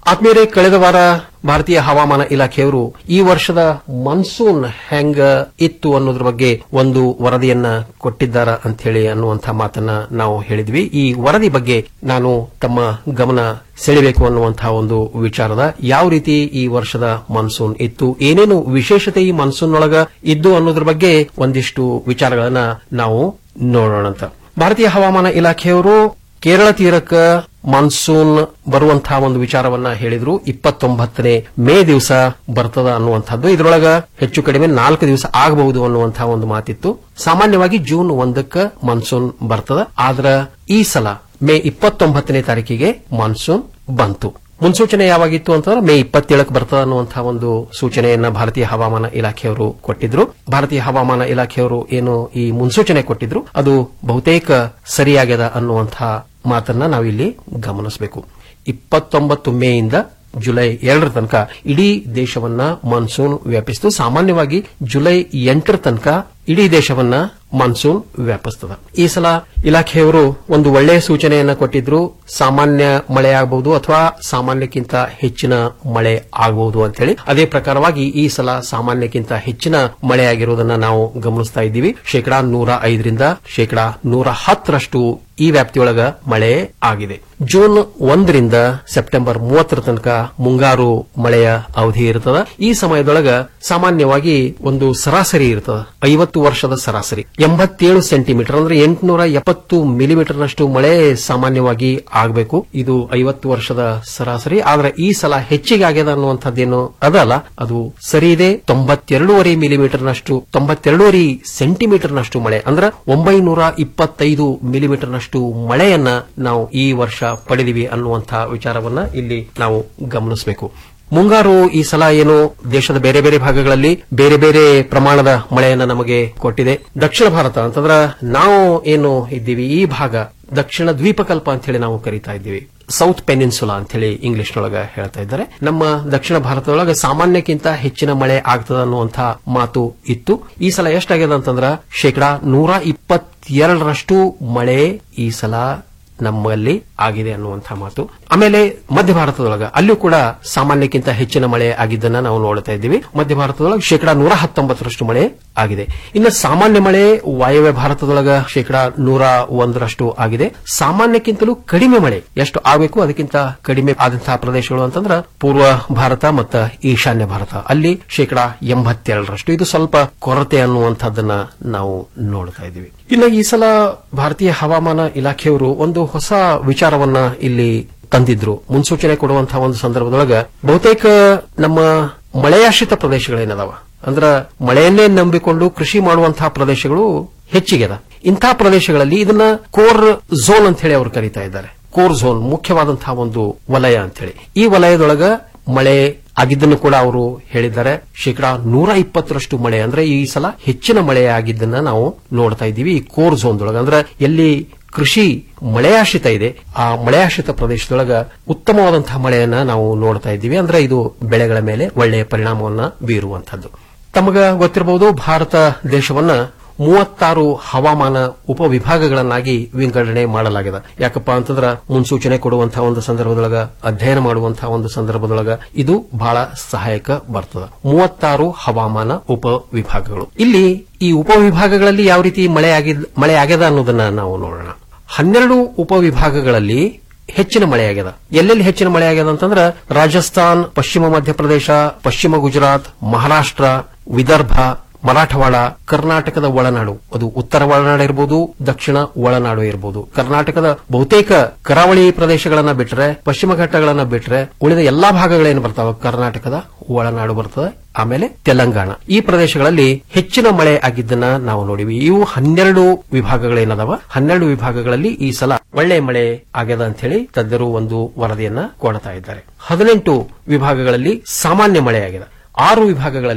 ಆತ್ಮೀಯರೇ ಕಳೆದ ವಾರ ಭಾರತೀಯ ಹವಾಮಾನ ಇಲಾಖೆಯವರು ಈ ವರ್ಷದ ಮಾನ್ಸೂನ್ ಹೆಂಗ ಇತ್ತು ಅನ್ನೋದ್ರ ಬಗ್ಗೆ ಒಂದು ವರದಿಯನ್ನ ಕೊಟ್ಟಿದ್ದಾರ ಅಂತ ಹೇಳಿ ಅನ್ನುವಂಥ ಮಾತನ್ನ ನಾವು ಹೇಳಿದ್ವಿ ಈ ವರದಿ ಬಗ್ಗೆ ನಾನು ತಮ್ಮ ಗಮನ ಸೆಳೆಬೇಕು ಅನ್ನುವಂತಹ ಒಂದು ವಿಚಾರದ ಯಾವ ರೀತಿ ಈ ವರ್ಷದ ಮಾನ್ಸೂನ್ ಇತ್ತು ಏನೇನು ವಿಶೇಷತೆ ಈ ಮಾನ್ಸೂನ್ ಒಳಗ ಇದ್ದು ಅನ್ನೋದ್ರ ಬಗ್ಗೆ ಒಂದಿಷ್ಟು ವಿಚಾರಗಳನ್ನ ನಾವು ನೋಡೋಣಂತ ಭಾರತೀಯ ಹವಾಮಾನ ಇಲಾಖೆಯವರು ಕೇರಳ ತೀರಕ್ಕ ಮಾನ್ಸೂನ್ ಬರುವಂತಹ ಒಂದು ವಿಚಾರವನ್ನ ಹೇಳಿದ್ರು ಇಪ್ಪತ್ತೊಂಬತ್ತನೇ ಮೇ ದಿವಸ ಬರ್ತದ ಅನ್ನುವಂಥದ್ದು ಇದರೊಳಗ ಹೆಚ್ಚು ಕಡಿಮೆ ನಾಲ್ಕು ದಿವಸ ಆಗಬಹುದು ಅನ್ನುವಂತಹ ಒಂದು ಮಾತಿತ್ತು ಸಾಮಾನ್ಯವಾಗಿ ಜೂನ್ ಒಂದಕ್ಕ ಮಾನ್ಸೂನ್ ಬರ್ತದ ಆದ್ರ ಈ ಸಲ ಮೇ ಇಪ್ಪತ್ತೊಂಬತ್ತನೇ ತಾರೀಕಿಗೆ ಮಾನ್ಸೂನ್ ಬಂತು ಮುನ್ಸೂಚನೆ ಯಾವಾಗಿತ್ತು ಅಂತಂದ್ರೆ ಮೇ ಇಪ್ಪತ್ತೇಳಕ್ಕೆ ಬರ್ತದ ಅನ್ನುವಂತಹ ಒಂದು ಸೂಚನೆಯನ್ನ ಭಾರತೀಯ ಹವಾಮಾನ ಇಲಾಖೆಯವರು ಕೊಟ್ಟಿದ್ರು ಭಾರತೀಯ ಹವಾಮಾನ ಇಲಾಖೆಯವರು ಏನು ಈ ಮುನ್ಸೂಚನೆ ಕೊಟ್ಟಿದ್ರು ಅದು ಬಹುತೇಕ ಸರಿಯಾಗ್ಯದ ಅನ್ನುವಂತಹ ಮಾತನ್ನ ನಾವಿಲ್ಲಿ ಗಮನಿಸಬೇಕು ಇಪ್ಪತ್ತೊಂಬತ್ತು ಮೇಯಿಂದ ಜುಲೈ ಎರಡರ ತನಕ ಇಡೀ ದೇಶವನ್ನ ಮಾನ್ಸೂನ್ ವ್ಯಾಪಿಸಿತು ಸಾಮಾನ್ಯವಾಗಿ ಜುಲೈ ಎಂಟರ ತನಕ ಇಡೀ ದೇಶವನ್ನ ಮಾನ್ಸೂನ್ ವ್ಯಾಪಿಸ್ತದ ಈ ಸಲ ಇಲಾಖೆಯವರು ಒಂದು ಒಳ್ಳೆಯ ಸೂಚನೆಯನ್ನ ಕೊಟ್ಟಿದ್ರು ಸಾಮಾನ್ಯ ಮಳೆ ಆಗಬಹುದು ಅಥವಾ ಸಾಮಾನ್ಯಕ್ಕಿಂತ ಹೆಚ್ಚಿನ ಮಳೆ ಆಗಬಹುದು ಅಂತ ಹೇಳಿ ಅದೇ ಪ್ರಕಾರವಾಗಿ ಈ ಸಲ ಸಾಮಾನ್ಯಕ್ಕಿಂತ ಹೆಚ್ಚಿನ ಮಳೆ ಆಗಿರುವುದನ್ನ ನಾವು ಗಮನಿಸ್ತಾ ಇದ್ದೀವಿ ಶೇಕಡಾ ನೂರ ಐದರಿಂದ ಶೇಕಡಾ ನೂರ ಹತ್ತರಷ್ಟು ಈ ವ್ಯಾಪ್ತಿಯೊಳಗ ಮಳೆ ಆಗಿದೆ ಜೂನ್ ಒಂದರಿಂದ ಸೆಪ್ಟೆಂಬರ್ ಮೂವತ್ತರ ತನಕ ಮುಂಗಾರು ಮಳೆಯ ಅವಧಿ ಇರ್ತದ ಈ ಸಮಯದೊಳಗ ಸಾಮಾನ್ಯವಾಗಿ ಒಂದು ಸರಾಸರಿ ಇರ್ತದ ಐವತ್ತು ವರ್ಷದ ಸರಾಸರಿ ಎಂಬತ್ತೇಳು ಸೆಂಟಿಮೀಟರ್ ಅಂದ್ರೆ ಎಂಟುನೂರ ಎಪ್ಪತ್ತು ಮಿಲಿಮೀಟರ್ನಷ್ಟು ಮಳೆ ಸಾಮಾನ್ಯವಾಗಿ ಆಗಬೇಕು ಇದು ಐವತ್ತು ವರ್ಷದ ಸರಾಸರಿ ಆದ್ರೆ ಈ ಸಲ ಹೆಚ್ಚಿಗೆ ಆಗ್ಯದ ಅನ್ನುವಂಥದ್ದೇನು ಅದಲ್ಲ ಅದು ಸರಿ ಇದೆ ತೊಂಬತ್ತೆರಡೂವರೆ ಮಿಲಿಮೀಟರ್ನಷ್ಟು ತೊಂಬತ್ತೆರಡೂವರೆ ಸೆಂಟಿಮೀಟರ್ನಷ್ಟು ಮಳೆ ಅಂದ್ರೆ ಒಂಬೈನೂರ ಇಪ್ಪತ್ತೈದು ಮಿಲಿಮೀಟರ್ನಷ್ಟು ಮಳೆಯನ್ನ ನಾವು ಈ ವರ್ಷ ಪಡೆದಿವಿ ಅನ್ನುವಂತಹ ವಿಚಾರವನ್ನ ಇಲ್ಲಿ ನಾವು ಗಮನಿಸಬೇಕು ಮುಂಗಾರು ಈ ಸಲ ಏನು ದೇಶದ ಬೇರೆ ಬೇರೆ ಭಾಗಗಳಲ್ಲಿ ಬೇರೆ ಬೇರೆ ಪ್ರಮಾಣದ ಮಳೆಯನ್ನ ನಮಗೆ ಕೊಟ್ಟಿದೆ ದಕ್ಷಿಣ ಭಾರತ ಅಂತಂದ್ರ ನಾವು ಏನು ಇದ್ದೀವಿ ಈ ಭಾಗ ದಕ್ಷಿಣ ದ್ವೀಪಕಲ್ಪ ಅಂತ ಹೇಳಿ ನಾವು ಕರಿತಾ ಇದ್ದೀವಿ ಸೌತ್ ಪೆನಿನ್ಸುಲಾ ಅಂತ ಹೇಳಿ ಇಂಗ್ಲಿಷ್ನೊಳಗ ಹೇಳ್ತಾ ಇದ್ದಾರೆ ನಮ್ಮ ದಕ್ಷಿಣ ಭಾರತದೊಳಗ ಸಾಮಾನ್ಯಕ್ಕಿಂತ ಹೆಚ್ಚಿನ ಮಳೆ ಆಗ್ತದ ಅನ್ನುವಂಥ ಮಾತು ಇತ್ತು ಈ ಸಲ ಎಷ್ಟಾಗ್ಯದ ಅಂತಂದ್ರ ಶೇಕಡಾ ನೂರ ಇಪ್ಪತ್ತೆರಡರಷ್ಟು ಮಳೆ ಈ ಸಲ ನಮ್ಮಲ್ಲಿ ಆಗಿದೆ ಅನ್ನುವಂತಹ ಮಾತು ಆಮೇಲೆ ಮಧ್ಯ ಭಾರತದೊಳಗ ಅಲ್ಲೂ ಕೂಡ ಸಾಮಾನ್ಯಕ್ಕಿಂತ ಹೆಚ್ಚಿನ ಮಳೆ ಆಗಿದ್ದನ್ನ ನಾವು ನೋಡ್ತಾ ಇದ್ದೀವಿ ಮಧ್ಯ ಭಾರತದೊಳಗೆ ಶೇಕಡಾ ನೂರ ಹತ್ತೊಂಬತ್ತರಷ್ಟು ಮಳೆ ಆಗಿದೆ ಇನ್ನು ಸಾಮಾನ್ಯ ಮಳೆ ವಾಯವ್ಯ ಭಾರತದೊಳಗ ಶೇಕಡಾ ನೂರ ಒಂದರಷ್ಟು ಆಗಿದೆ ಸಾಮಾನ್ಯಕ್ಕಿಂತಲೂ ಕಡಿಮೆ ಮಳೆ ಎಷ್ಟು ಆಗಬೇಕು ಅದಕ್ಕಿಂತ ಕಡಿಮೆ ಆದಂತಹ ಪ್ರದೇಶಗಳು ಅಂತಂದ್ರ ಪೂರ್ವ ಭಾರತ ಮತ್ತು ಈಶಾನ್ಯ ಭಾರತ ಅಲ್ಲಿ ಶೇಕಡಾ ಎಂಬತ್ತೆರಡರಷ್ಟು ಇದು ಸ್ವಲ್ಪ ಕೊರತೆ ಅನ್ನುವಂಥದ್ದನ್ನ ನಾವು ನೋಡ್ತಾ ಇದ್ದೀವಿ ಇನ್ನು ಈ ಸಲ ಭಾರತೀಯ ಹವಾಮಾನ ಇಲಾಖೆಯವರು ಒಂದು ಹೊಸ ವಿಚಾರವನ್ನ ಇಲ್ಲಿ ತಂದಿದ್ರು ಮುನ್ಸೂಚನೆ ಕೊಡುವಂತಹ ಒಂದು ಸಂದರ್ಭದೊಳಗ ಬಹುತೇಕ ನಮ್ಮ ಮಳೆಯಾಶ್ರಿತ ಪ್ರದೇಶಗಳೇನದಾವ ಅಂದ್ರ ಮಳೆಯನ್ನೇ ನಂಬಿಕೊಂಡು ಕೃಷಿ ಮಾಡುವಂತಹ ಪ್ರದೇಶಗಳು ಹೆಚ್ಚಿಗೆದ ಇಂತಹ ಪ್ರದೇಶಗಳಲ್ಲಿ ಇದನ್ನ ಕೋರ್ ಝೋನ್ ಅಂತ ಹೇಳಿ ಅವರು ಕರೀತಾ ಇದ್ದಾರೆ ಕೋರ್ ಝೋನ್ ಮುಖ್ಯವಾದಂತಹ ಒಂದು ವಲಯ ಅಂತ ಹೇಳಿ ಈ ವಲಯದೊಳಗ ಮಳೆ ಆಗಿದ್ದನ್ನು ಕೂಡ ಅವರು ಹೇಳಿದ್ದಾರೆ ಶೇಕಡಾ ನೂರ ಇಪ್ಪತ್ತರಷ್ಟು ಮಳೆ ಅಂದ್ರೆ ಈ ಸಲ ಹೆಚ್ಚಿನ ಮಳೆ ಆಗಿದ್ದನ್ನ ನಾವು ನೋಡ್ತಾ ಇದ್ದೀವಿ ಈ ಕೋರ್ ಝೋನ್ದೊಳಗ ಅಂದ್ರೆ ಎಲ್ಲಿ ಕೃಷಿ ಮಳೆಯಾಶ್ರಿತ ಇದೆ ಆ ಮಳೆಯಾಶ್ರಿತ ಪ್ರದೇಶದೊಳಗ ಉತ್ತಮವಾದಂತಹ ಮಳೆಯನ್ನ ನಾವು ನೋಡ್ತಾ ಇದ್ದೀವಿ ಅಂದ್ರೆ ಇದು ಬೆಳೆಗಳ ಮೇಲೆ ಒಳ್ಳೆಯ ಪರಿಣಾಮವನ್ನ ಬೀರುವಂತದ್ದು ತಮಗ ಗೊತ್ತಿರಬಹುದು ಭಾರತ ದೇಶವನ್ನ ಮೂವತ್ತಾರು ಹವಾಮಾನ ಉಪವಿಭಾಗಗಳನ್ನಾಗಿ ವಿಂಗಡಣೆ ಮಾಡಲಾಗಿದೆ ಯಾಕಪ್ಪ ಅಂತಂದ್ರ ಮುನ್ಸೂಚನೆ ಕೊಡುವಂತಹ ಒಂದು ಸಂದರ್ಭದೊಳಗ ಅಧ್ಯಯನ ಮಾಡುವಂತಹ ಒಂದು ಸಂದರ್ಭದೊಳಗ ಇದು ಬಹಳ ಸಹಾಯಕ ಬರ್ತದ ಮೂವತ್ತಾರು ಹವಾಮಾನ ಉಪವಿಭಾಗಗಳು ಇಲ್ಲಿ ಈ ಉಪವಿಭಾಗಗಳಲ್ಲಿ ಯಾವ ರೀತಿ ಮಳೆ ಆಗಿದ್ ಮಳೆ ಆಗ್ಯದ ಅನ್ನೋದನ್ನ ನಾವು ನೋಡೋಣ ಹನ್ನೆರಡು ಉಪವಿಭಾಗಗಳಲ್ಲಿ ಹೆಚ್ಚಿನ ಮಳೆ ಆಗ್ಯದ ಎಲ್ಲೆಲ್ಲಿ ಹೆಚ್ಚಿನ ಮಳೆ ಆಗ್ಯದ ಅಂತಂದ್ರ ರಾಜಸ್ಥಾನ್ ಪಶ್ಚಿಮ ಮಧ್ಯಪ್ರದೇಶ ಪಶ್ಚಿಮ ಗುಜರಾತ್ ಮಹಾರಾಷ್ಟ್ರ ವಿದರ್ಭ ಮರಾಠವಾಡ ಕರ್ನಾಟಕದ ಒಳನಾಡು ಅದು ಉತ್ತರ ಒಳನಾಡು ಇರಬಹುದು ದಕ್ಷಿಣ ಒಳನಾಡು ಇರಬಹುದು ಕರ್ನಾಟಕದ ಬಹುತೇಕ ಕರಾವಳಿ ಪ್ರದೇಶಗಳನ್ನ ಬಿಟ್ರೆ ಪಶ್ಚಿಮ ಘಟ್ಟಗಳನ್ನ ಬಿಟ್ರೆ ಉಳಿದ ಎಲ್ಲಾ ಭಾಗಗಳೇನು ಬರ್ತಾವ ಕರ್ನಾಟಕದ ಒಳನಾಡು ಬರ್ತದೆ ಆಮೇಲೆ ತೆಲಂಗಾಣ ಈ ಪ್ರದೇಶಗಳಲ್ಲಿ ಹೆಚ್ಚಿನ ಮಳೆ ಆಗಿದ್ದನ್ನ ನಾವು ನೋಡಿವಿ ಇವು ಹನ್ನೆರಡು ವಿಭಾಗಗಳೇನದಾವ ಹನ್ನೆರಡು ವಿಭಾಗಗಳಲ್ಲಿ ಈ ಸಲ ಒಳ್ಳೆ ಮಳೆ ಆಗ್ಯದ ಅಂತ ಹೇಳಿ ತಜ್ಞರು ಒಂದು ವರದಿಯನ್ನ ಕೊಡ್ತಾ ಇದ್ದಾರೆ ಹದಿನೆಂಟು ವಿಭಾಗಗಳಲ್ಲಿ ಸಾಮಾನ್ಯ ಮಳೆ ಆಗಿದೆ ಆರು ವಿಭಾಗಗಳಲ್ಲಿ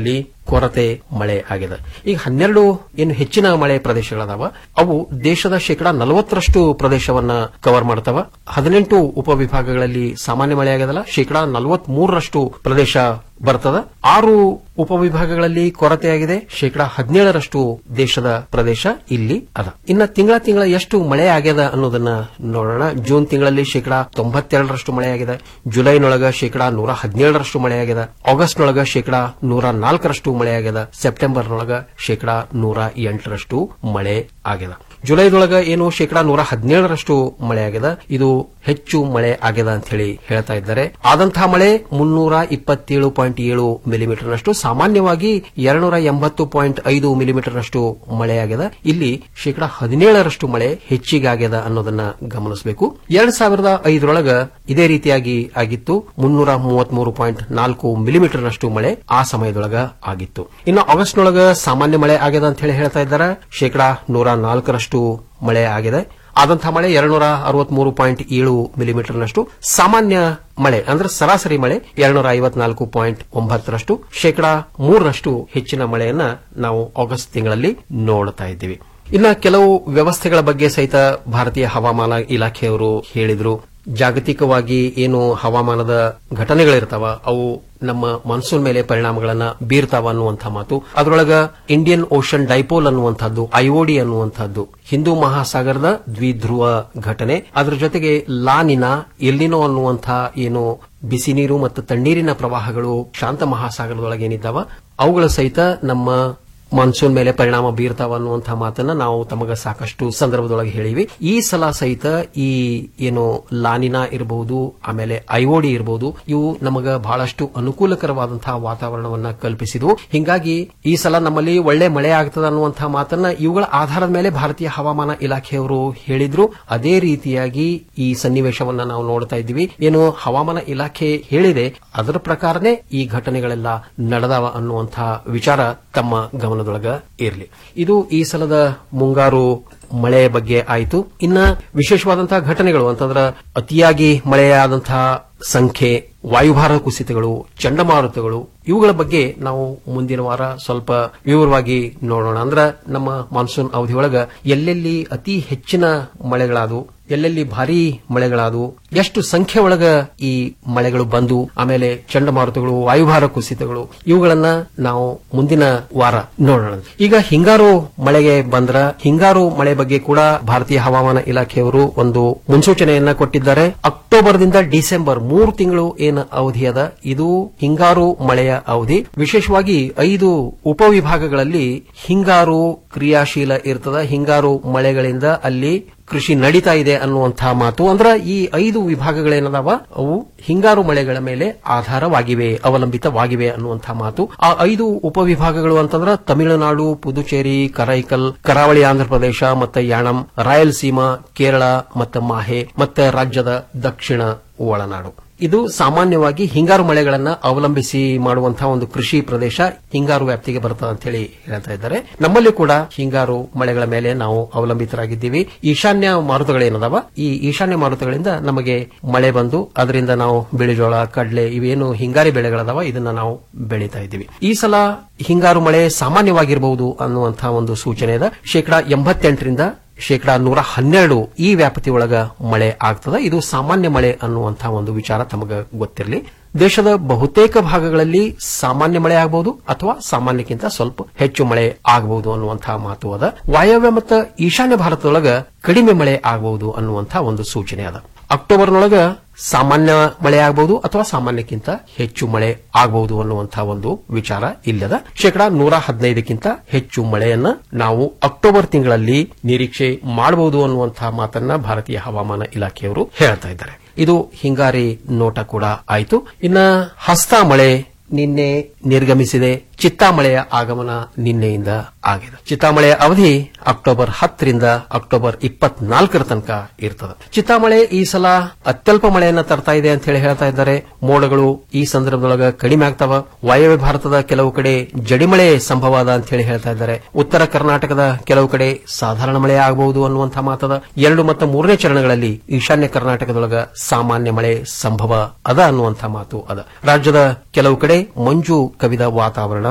ಕೊರತೆ ಮಳೆ ಆಗಿದೆ ಈಗ ಹನ್ನೆರಡು ಏನು ಹೆಚ್ಚಿನ ಮಳೆ ಪ್ರದೇಶಗಳದಾವ ಅವು ದೇಶದ ಶೇಕಡಾ ನಲವತ್ತರಷ್ಟು ಪ್ರದೇಶವನ್ನ ಕವರ್ ಮಾಡ್ತಾವ ಹದಿನೆಂಟು ಉಪವಿಭಾಗಗಳಲ್ಲಿ ಸಾಮಾನ್ಯ ಮಳೆ ಆಗ್ಯದಲ್ಲ ಶೇಕಡಾ ನಲವತ್ತ್ ಮೂರರಷ್ಟು ಪ್ರದೇಶ ಬರ್ತದ ಆರು ಉಪವಿಭಾಗಗಳಲ್ಲಿ ಕೊರತೆಯಾಗಿದೆ ಶೇಕಡಾ ಹದಿನೇಳರಷ್ಟು ದೇಶದ ಪ್ರದೇಶ ಇಲ್ಲಿ ಅದ ಇನ್ನ ತಿಂಗಳ ತಿಂಗಳ ಎಷ್ಟು ಮಳೆ ಆಗ್ಯದ ಅನ್ನೋದನ್ನ ನೋಡೋಣ ಜೂನ್ ತಿಂಗಳಲ್ಲಿ ಶೇಕಡಾ ತೊಂಬತ್ತೆರಡರಷ್ಟು ಮಳೆ ಆಗಿದೆ ಜುಲೈನೊಳಗ ಶೇಕಡಾ ನೂರ ಹದಿನೇಳರಷ್ಟು ಮಳೆ ಆಗಿದೆ ಆಗಸ್ಟ್ನೊಳಗ ಶೇಕಡಾ ನೂರ ನಾಲ್ಕರಷ್ಟು ಮಳೆ ಆಗ್ಯದ ಸೆಪ್ಟೆಂಬರ್ನೊಳಗ ಶೇಕಡಾ ನೂರ ಎಂಟರಷ್ಟು ಮಳೆ ಆಗ್ಯದ ಜುಲೈದೊಳಗ ಏನು ಶೇಕಡಾ ನೂರ ಹದಿನೇಳರಷ್ಟು ಮಳೆ ಆಗ್ಯದ ಇದು ಹೆಚ್ಚು ಮಳೆ ಆಗ್ಯದ ಅಂತ ಹೇಳಿ ಹೇಳ್ತಾ ಇದ್ದಾರೆ ಆದಂತಹ ಮಳೆ ಮುನ್ನೂರ ಇಪ್ಪತ್ತೇಳು ಪಾಯಿಂಟ್ ಏಳು ಮಿಲಿಮೀಟರ್ನಷ್ಟು ಸಾಮಾನ್ಯವಾಗಿ ಎರಡ್ನೂರ ಎಂಬತ್ತು ಪಾಯಿಂಟ್ ಐದು ಮಿಲಿಮೀಟರ್ನಷ್ಟು ಮಳೆ ಆಗ್ಯದ ಇಲ್ಲಿ ಶೇಕಡಾ ಹದಿನೇಳರಷ್ಟು ಮಳೆ ಹೆಚ್ಚಿಗೆ ಆಗ್ಯದ ಅನ್ನೋದನ್ನ ಗಮನಿಸಬೇಕು ಎರಡ್ ಸಾವಿರದ ಐದರೊಳಗ ಇದೇ ರೀತಿಯಾಗಿ ಆಗಿತ್ತು ಮುನ್ನೂರ ಮೂವತ್ಮೂರು ಪಾಯಿಂಟ್ ನಾಲ್ಕು ಮಿಲಿಮೀಟರ್ನಷ್ಟು ಮಳೆ ಆ ಸಮಯದೊಳಗ ಆಗಿತ್ತು ಇನ್ನು ಆಗಸ್ಟ್ನೊಳಗ ಸಾಮಾನ್ಯ ಮಳೆ ಆಗ್ಯದ ಅಂತ ಹೇಳಿ ಹೇಳ್ತಾ ಇದ್ದಾರೆ ಶೇಕಡಾ ನೂರ ನಾಲ್ಕರಷ್ಟು ಮಳೆ ಆಗಿದೆ ಆದಂತಹ ಮಳೆ ಎರಡ್ನೂರ ಅರವತ್ಮೂರು ಪಾಯಿಂಟ್ ಏಳು ಮಿಲಿಮೀಟರ್ನಷ್ಟು ಸಾಮಾನ್ಯ ಮಳೆ ಅಂದ್ರೆ ಸರಾಸರಿ ಮಳೆ ಎರಡ್ನೂರ ಐವತ್ನಾಲ್ಕು ಪಾಯಿಂಟ್ ಒಂಬತ್ತರಷ್ಟು ಶೇಕಡಾ ಮೂರರಷ್ಟು ಹೆಚ್ಚಿನ ಮಳೆಯನ್ನ ನಾವು ಆಗಸ್ಟ್ ತಿಂಗಳಲ್ಲಿ ನೋಡ್ತಾ ಇದ್ದೀವಿ ಇನ್ನ ಕೆಲವು ವ್ಯವಸ್ಥೆಗಳ ಬಗ್ಗೆ ಸಹಿತ ಭಾರತೀಯ ಹವಾಮಾನ ಇಲಾಖೆಯವರು ಹೇಳಿದ್ರು ಜಾಗತಿಕವಾಗಿ ಏನು ಹವಾಮಾನದ ಘಟನೆಗಳಿರ್ತಾವ ಅವು ನಮ್ಮ ಮಾನ್ಸೂನ್ ಮೇಲೆ ಪರಿಣಾಮಗಳನ್ನ ಬೀರ್ತಾವ ಅನ್ನುವಂಥ ಮಾತು ಅದರೊಳಗ ಇಂಡಿಯನ್ ಓಷನ್ ಡೈಪೋಲ್ ಅನ್ನುವಂಥದ್ದು ಐಒಡಿ ಅನ್ನುವಂಥದ್ದು ಹಿಂದೂ ಮಹಾಸಾಗರದ ದ್ವಿಧ್ರುವ ಘಟನೆ ಅದರ ಜೊತೆಗೆ ಲಾನಿನ ಎಲ್ಲಿನೋ ಅನ್ನುವಂಥ ಏನು ಬಿಸಿ ನೀರು ಮತ್ತು ತಣ್ಣೀರಿನ ಪ್ರವಾಹಗಳು ಶಾಂತ ಮಹಾಸಾಗರದೊಳಗೆ ಏನಿದ್ದಾವ ಅವುಗಳ ಸಹಿತ ನಮ್ಮ ಮಾನ್ಸೂನ್ ಮೇಲೆ ಪರಿಣಾಮ ಬೀರ್ತಾವ ಅನ್ನುವಂತಹ ಮಾತನ್ನ ನಾವು ತಮಗ ಸಾಕಷ್ಟು ಸಂದರ್ಭದೊಳಗೆ ಹೇಳಿವಿ ಈ ಸಲ ಸಹಿತ ಈ ಏನು ಲಾನಿನಾ ಇರಬಹುದು ಆಮೇಲೆ ಐಒಡಿ ಇರಬಹುದು ಇವು ನಮಗ ಬಹಳಷ್ಟು ಅನುಕೂಲಕರವಾದಂತಹ ವಾತಾವರಣವನ್ನ ಕಲ್ಪಿಸಿದ್ವು ಹಿಂಗಾಗಿ ಈ ಸಲ ನಮ್ಮಲ್ಲಿ ಒಳ್ಳೆ ಮಳೆ ಆಗ್ತದ ಅನ್ನುವಂತಹ ಮಾತನ್ನ ಇವುಗಳ ಆಧಾರದ ಮೇಲೆ ಭಾರತೀಯ ಹವಾಮಾನ ಇಲಾಖೆಯವರು ಹೇಳಿದ್ರು ಅದೇ ರೀತಿಯಾಗಿ ಈ ಸನ್ನಿವೇಶವನ್ನ ನಾವು ನೋಡ್ತಾ ಇದ್ದೀವಿ ಏನು ಹವಾಮಾನ ಇಲಾಖೆ ಹೇಳಿದೆ ಅದರ ಪ್ರಕಾರನೇ ಈ ಘಟನೆಗಳೆಲ್ಲ ನಡೆದಾವ ಅನ್ನುವಂತಹ ವಿಚಾರ ತಮ್ಮ ಗಮನದೊಳಗ ಇರಲಿ ಇದು ಈ ಸಲದ ಮುಂಗಾರು ಮಳೆ ಬಗ್ಗೆ ಆಯಿತು ಇನ್ನ ವಿಶೇಷವಾದಂತಹ ಘಟನೆಗಳು ಅಂತಂದ್ರ ಅತಿಯಾಗಿ ಮಳೆಯಾದಂತಹ ಸಂಖ್ಯೆ ವಾಯುಭಾರ ಕುಸಿತಗಳು ಚಂಡಮಾರುತಗಳು ಇವುಗಳ ಬಗ್ಗೆ ನಾವು ಮುಂದಿನ ವಾರ ಸ್ವಲ್ಪ ವಿವರವಾಗಿ ನೋಡೋಣ ಅಂದ್ರ ನಮ್ಮ ಮಾನ್ಸೂನ್ ಅವಧಿಯೊಳಗ ಎಲ್ಲೆಲ್ಲಿ ಅತಿ ಹೆಚ್ಚಿನ ಮಳೆಗಳಾದವು ಎಲ್ಲೆಲ್ಲಿ ಭಾರೀ ಮಳೆಗಳಾದವು ಎಷ್ಟು ಸಂಖ್ಯೆ ಒಳಗ ಈ ಮಳೆಗಳು ಬಂದು ಆಮೇಲೆ ಚಂಡಮಾರುತಗಳು ವಾಯುಭಾರ ಕುಸಿತಗಳು ಇವುಗಳನ್ನ ನಾವು ಮುಂದಿನ ವಾರ ನೋಡೋಣ ಈಗ ಹಿಂಗಾರು ಮಳೆಗೆ ಬಂದ್ರ ಹಿಂಗಾರು ಮಳೆ ಬಗ್ಗೆ ಕೂಡ ಭಾರತೀಯ ಹವಾಮಾನ ಇಲಾಖೆಯವರು ಒಂದು ಮುನ್ಸೂಚನೆಯನ್ನ ಕೊಟ್ಟಿದ್ದಾರೆ ಅಕ್ಟೋಬರ್ದಿಂದ ಡಿಸೆಂಬರ್ ಮೂರು ತಿಂಗಳು ಏನು ಅವಧಿ ಅದ ಇದು ಹಿಂಗಾರು ಮಳೆಯ ಅವಧಿ ವಿಶೇಷವಾಗಿ ಐದು ಉಪವಿಭಾಗಗಳಲ್ಲಿ ಹಿಂಗಾರು ಕ್ರಿಯಾಶೀಲ ಇರ್ತದ ಹಿಂಗಾರು ಮಳೆಗಳಿಂದ ಅಲ್ಲಿ ಕೃಷಿ ನಡೀತಾ ಇದೆ ಅನ್ನುವಂತಹ ಮಾತು ಅಂದ್ರ ಈ ಐದು ವಿಭಾಗಗಳೇನದಾವ ಅವು ಹಿಂಗಾರು ಮಳೆಗಳ ಮೇಲೆ ಆಧಾರವಾಗಿವೆ ಅವಲಂಬಿತವಾಗಿವೆ ಅನ್ನುವಂತಹ ಮಾತು ಆ ಐದು ಉಪವಿಭಾಗಗಳು ಅಂತಂದ್ರ ತಮಿಳುನಾಡು ಪುದುಚೇರಿ ಕರೈಕಲ್ ಕರಾವಳಿ ಆಂಧ್ರಪ್ರದೇಶ ಮತ್ತೆ ಯಾಣಂ ರಾಯಲಸೀಮಾ ಕೇರಳ ಮತ್ತೆ ಮಾಹೆ ಮತ್ತೆ ರಾಜ್ಯದ ದಕ್ಷಿಣ ಒಳನಾಡು ಇದು ಸಾಮಾನ್ಯವಾಗಿ ಹಿಂಗಾರು ಮಳೆಗಳನ್ನ ಅವಲಂಬಿಸಿ ಮಾಡುವಂತಹ ಒಂದು ಕೃಷಿ ಪ್ರದೇಶ ಹಿಂಗಾರು ವ್ಯಾಪ್ತಿಗೆ ಬರ್ತದೆ ಅಂತ ಹೇಳಿ ಹೇಳ್ತಾ ಇದ್ದಾರೆ ನಮ್ಮಲ್ಲಿ ಕೂಡ ಹಿಂಗಾರು ಮಳೆಗಳ ಮೇಲೆ ನಾವು ಅವಲಂಬಿತರಾಗಿದ್ದೀವಿ ಈಶಾನ್ಯ ಮಾರುತಗಳೇನದಾವ ಈ ಈಶಾನ್ಯ ಮಾರುತಗಳಿಂದ ನಮಗೆ ಮಳೆ ಬಂದು ಅದರಿಂದ ನಾವು ಬಿಳಿಜೋಳ ಕಡ್ಲೆ ಇವೇನು ಹಿಂಗಾರಿ ಬೆಳೆಗಳದಾವ ಇದನ್ನ ನಾವು ಬೆಳೀತಾ ಇದ್ದೀವಿ ಈ ಸಲ ಹಿಂಗಾರು ಮಳೆ ಸಾಮಾನ್ಯವಾಗಿರಬಹುದು ಅನ್ನುವಂತಹ ಒಂದು ಸೂಚನೆ ಇದೆ ಶೇಕಡಾ ಎಂಬತ್ತೆಂಟರಿಂದ ಶೇಕಡಾ ನೂರ ಹನ್ನೆರಡು ಈ ವ್ಯಾಪ್ತಿ ಒಳಗ ಮಳೆ ಆಗ್ತದ ಇದು ಸಾಮಾನ್ಯ ಮಳೆ ಅನ್ನುವಂತಹ ಒಂದು ವಿಚಾರ ತಮಗ ಗೊತ್ತಿರಲಿ ದೇಶದ ಬಹುತೇಕ ಭಾಗಗಳಲ್ಲಿ ಸಾಮಾನ್ಯ ಮಳೆ ಆಗಬಹುದು ಅಥವಾ ಸಾಮಾನ್ಯಕ್ಕಿಂತ ಸ್ವಲ್ಪ ಹೆಚ್ಚು ಮಳೆ ಆಗಬಹುದು ಅನ್ನುವಂತಹ ಮಾತು ಅದ ವಾಯವ್ಯ ಮತ್ತು ಈಶಾನ್ಯ ಭಾರತದೊಳಗ ಕಡಿಮೆ ಮಳೆ ಆಗಬಹುದು ಅನ್ನುವಂತಹ ಒಂದು ಸೂಚನೆ ಅದ ಅಕ್ಟೋಬರ್ನೊಳಗ ಸಾಮಾನ್ಯ ಮಳೆ ಆಗಬಹುದು ಅಥವಾ ಸಾಮಾನ್ಯಕ್ಕಿಂತ ಹೆಚ್ಚು ಮಳೆ ಆಗಬಹುದು ಅನ್ನುವಂತಹ ಒಂದು ವಿಚಾರ ಇಲ್ಲದ ಶೇಕಡಾ ನೂರ ಹದಿನೈದಕ್ಕಿಂತ ಹೆಚ್ಚು ಮಳೆಯನ್ನ ನಾವು ಅಕ್ಟೋಬರ್ ತಿಂಗಳಲ್ಲಿ ನಿರೀಕ್ಷೆ ಮಾಡಬಹುದು ಅನ್ನುವಂತಹ ಮಾತನ್ನ ಭಾರತೀಯ ಹವಾಮಾನ ಇಲಾಖೆಯವರು ಹೇಳ್ತಾ ಇದ್ದಾರೆ ಇದು ಹಿಂಗಾರಿ ನೋಟ ಕೂಡ ಆಯಿತು ಇನ್ನ ಹಸ್ತಾ ಮಳೆ ನಿನ್ನೆ ನಿರ್ಗಮಿಸಿದೆ ಚಿತ್ತಾಮಳೆಯ ಆಗಮನ ನಿನ್ನೆಯಿಂದ ಆಗಿದೆ ಚಿತ್ತಾಮಳೆಯ ಅವಧಿ ಅಕ್ಟೋಬರ್ ಹತ್ತರಿಂದ ಅಕ್ಟೋಬರ್ ಇಪ್ಪತ್ನಾಲ್ಕರ ತನಕ ಇರ್ತದೆ ಚಿತ್ತಾಮಳೆ ಈ ಸಲ ಅತ್ಯಲ್ಪ ಮಳೆಯನ್ನ ತರ್ತಾ ಇದೆ ಅಂತ ಹೇಳಿ ಹೇಳ್ತಾ ಇದ್ದಾರೆ ಮೋಡಗಳು ಈ ಸಂದರ್ಭದೊಳಗ ಕಡಿಮೆ ಆಗ್ತಾವ ವಾಯವ್ಯ ಭಾರತದ ಕೆಲವು ಕಡೆ ಜಡಿಮಳೆ ಸಂಭವ ಅದ ಅಂತ ಹೇಳಿ ಹೇಳ್ತಾ ಇದ್ದಾರೆ ಉತ್ತರ ಕರ್ನಾಟಕದ ಕೆಲವು ಕಡೆ ಸಾಧಾರಣ ಮಳೆ ಆಗಬಹುದು ಅನ್ನುವಂತಹ ಮಾತದ ಎರಡು ಮತ್ತು ಮೂರನೇ ಚರಣಗಳಲ್ಲಿ ಈಶಾನ್ಯ ಕರ್ನಾಟಕದೊಳಗ ಸಾಮಾನ್ಯ ಮಳೆ ಸಂಭವ ಅದ ಅನ್ನುವಂತಹ ಮಾತು ಅದ ರಾಜ್ಯದ ಕೆಲವು ಕಡೆ ಮಂಜು ಕವಿದ ವಾತಾವರಣ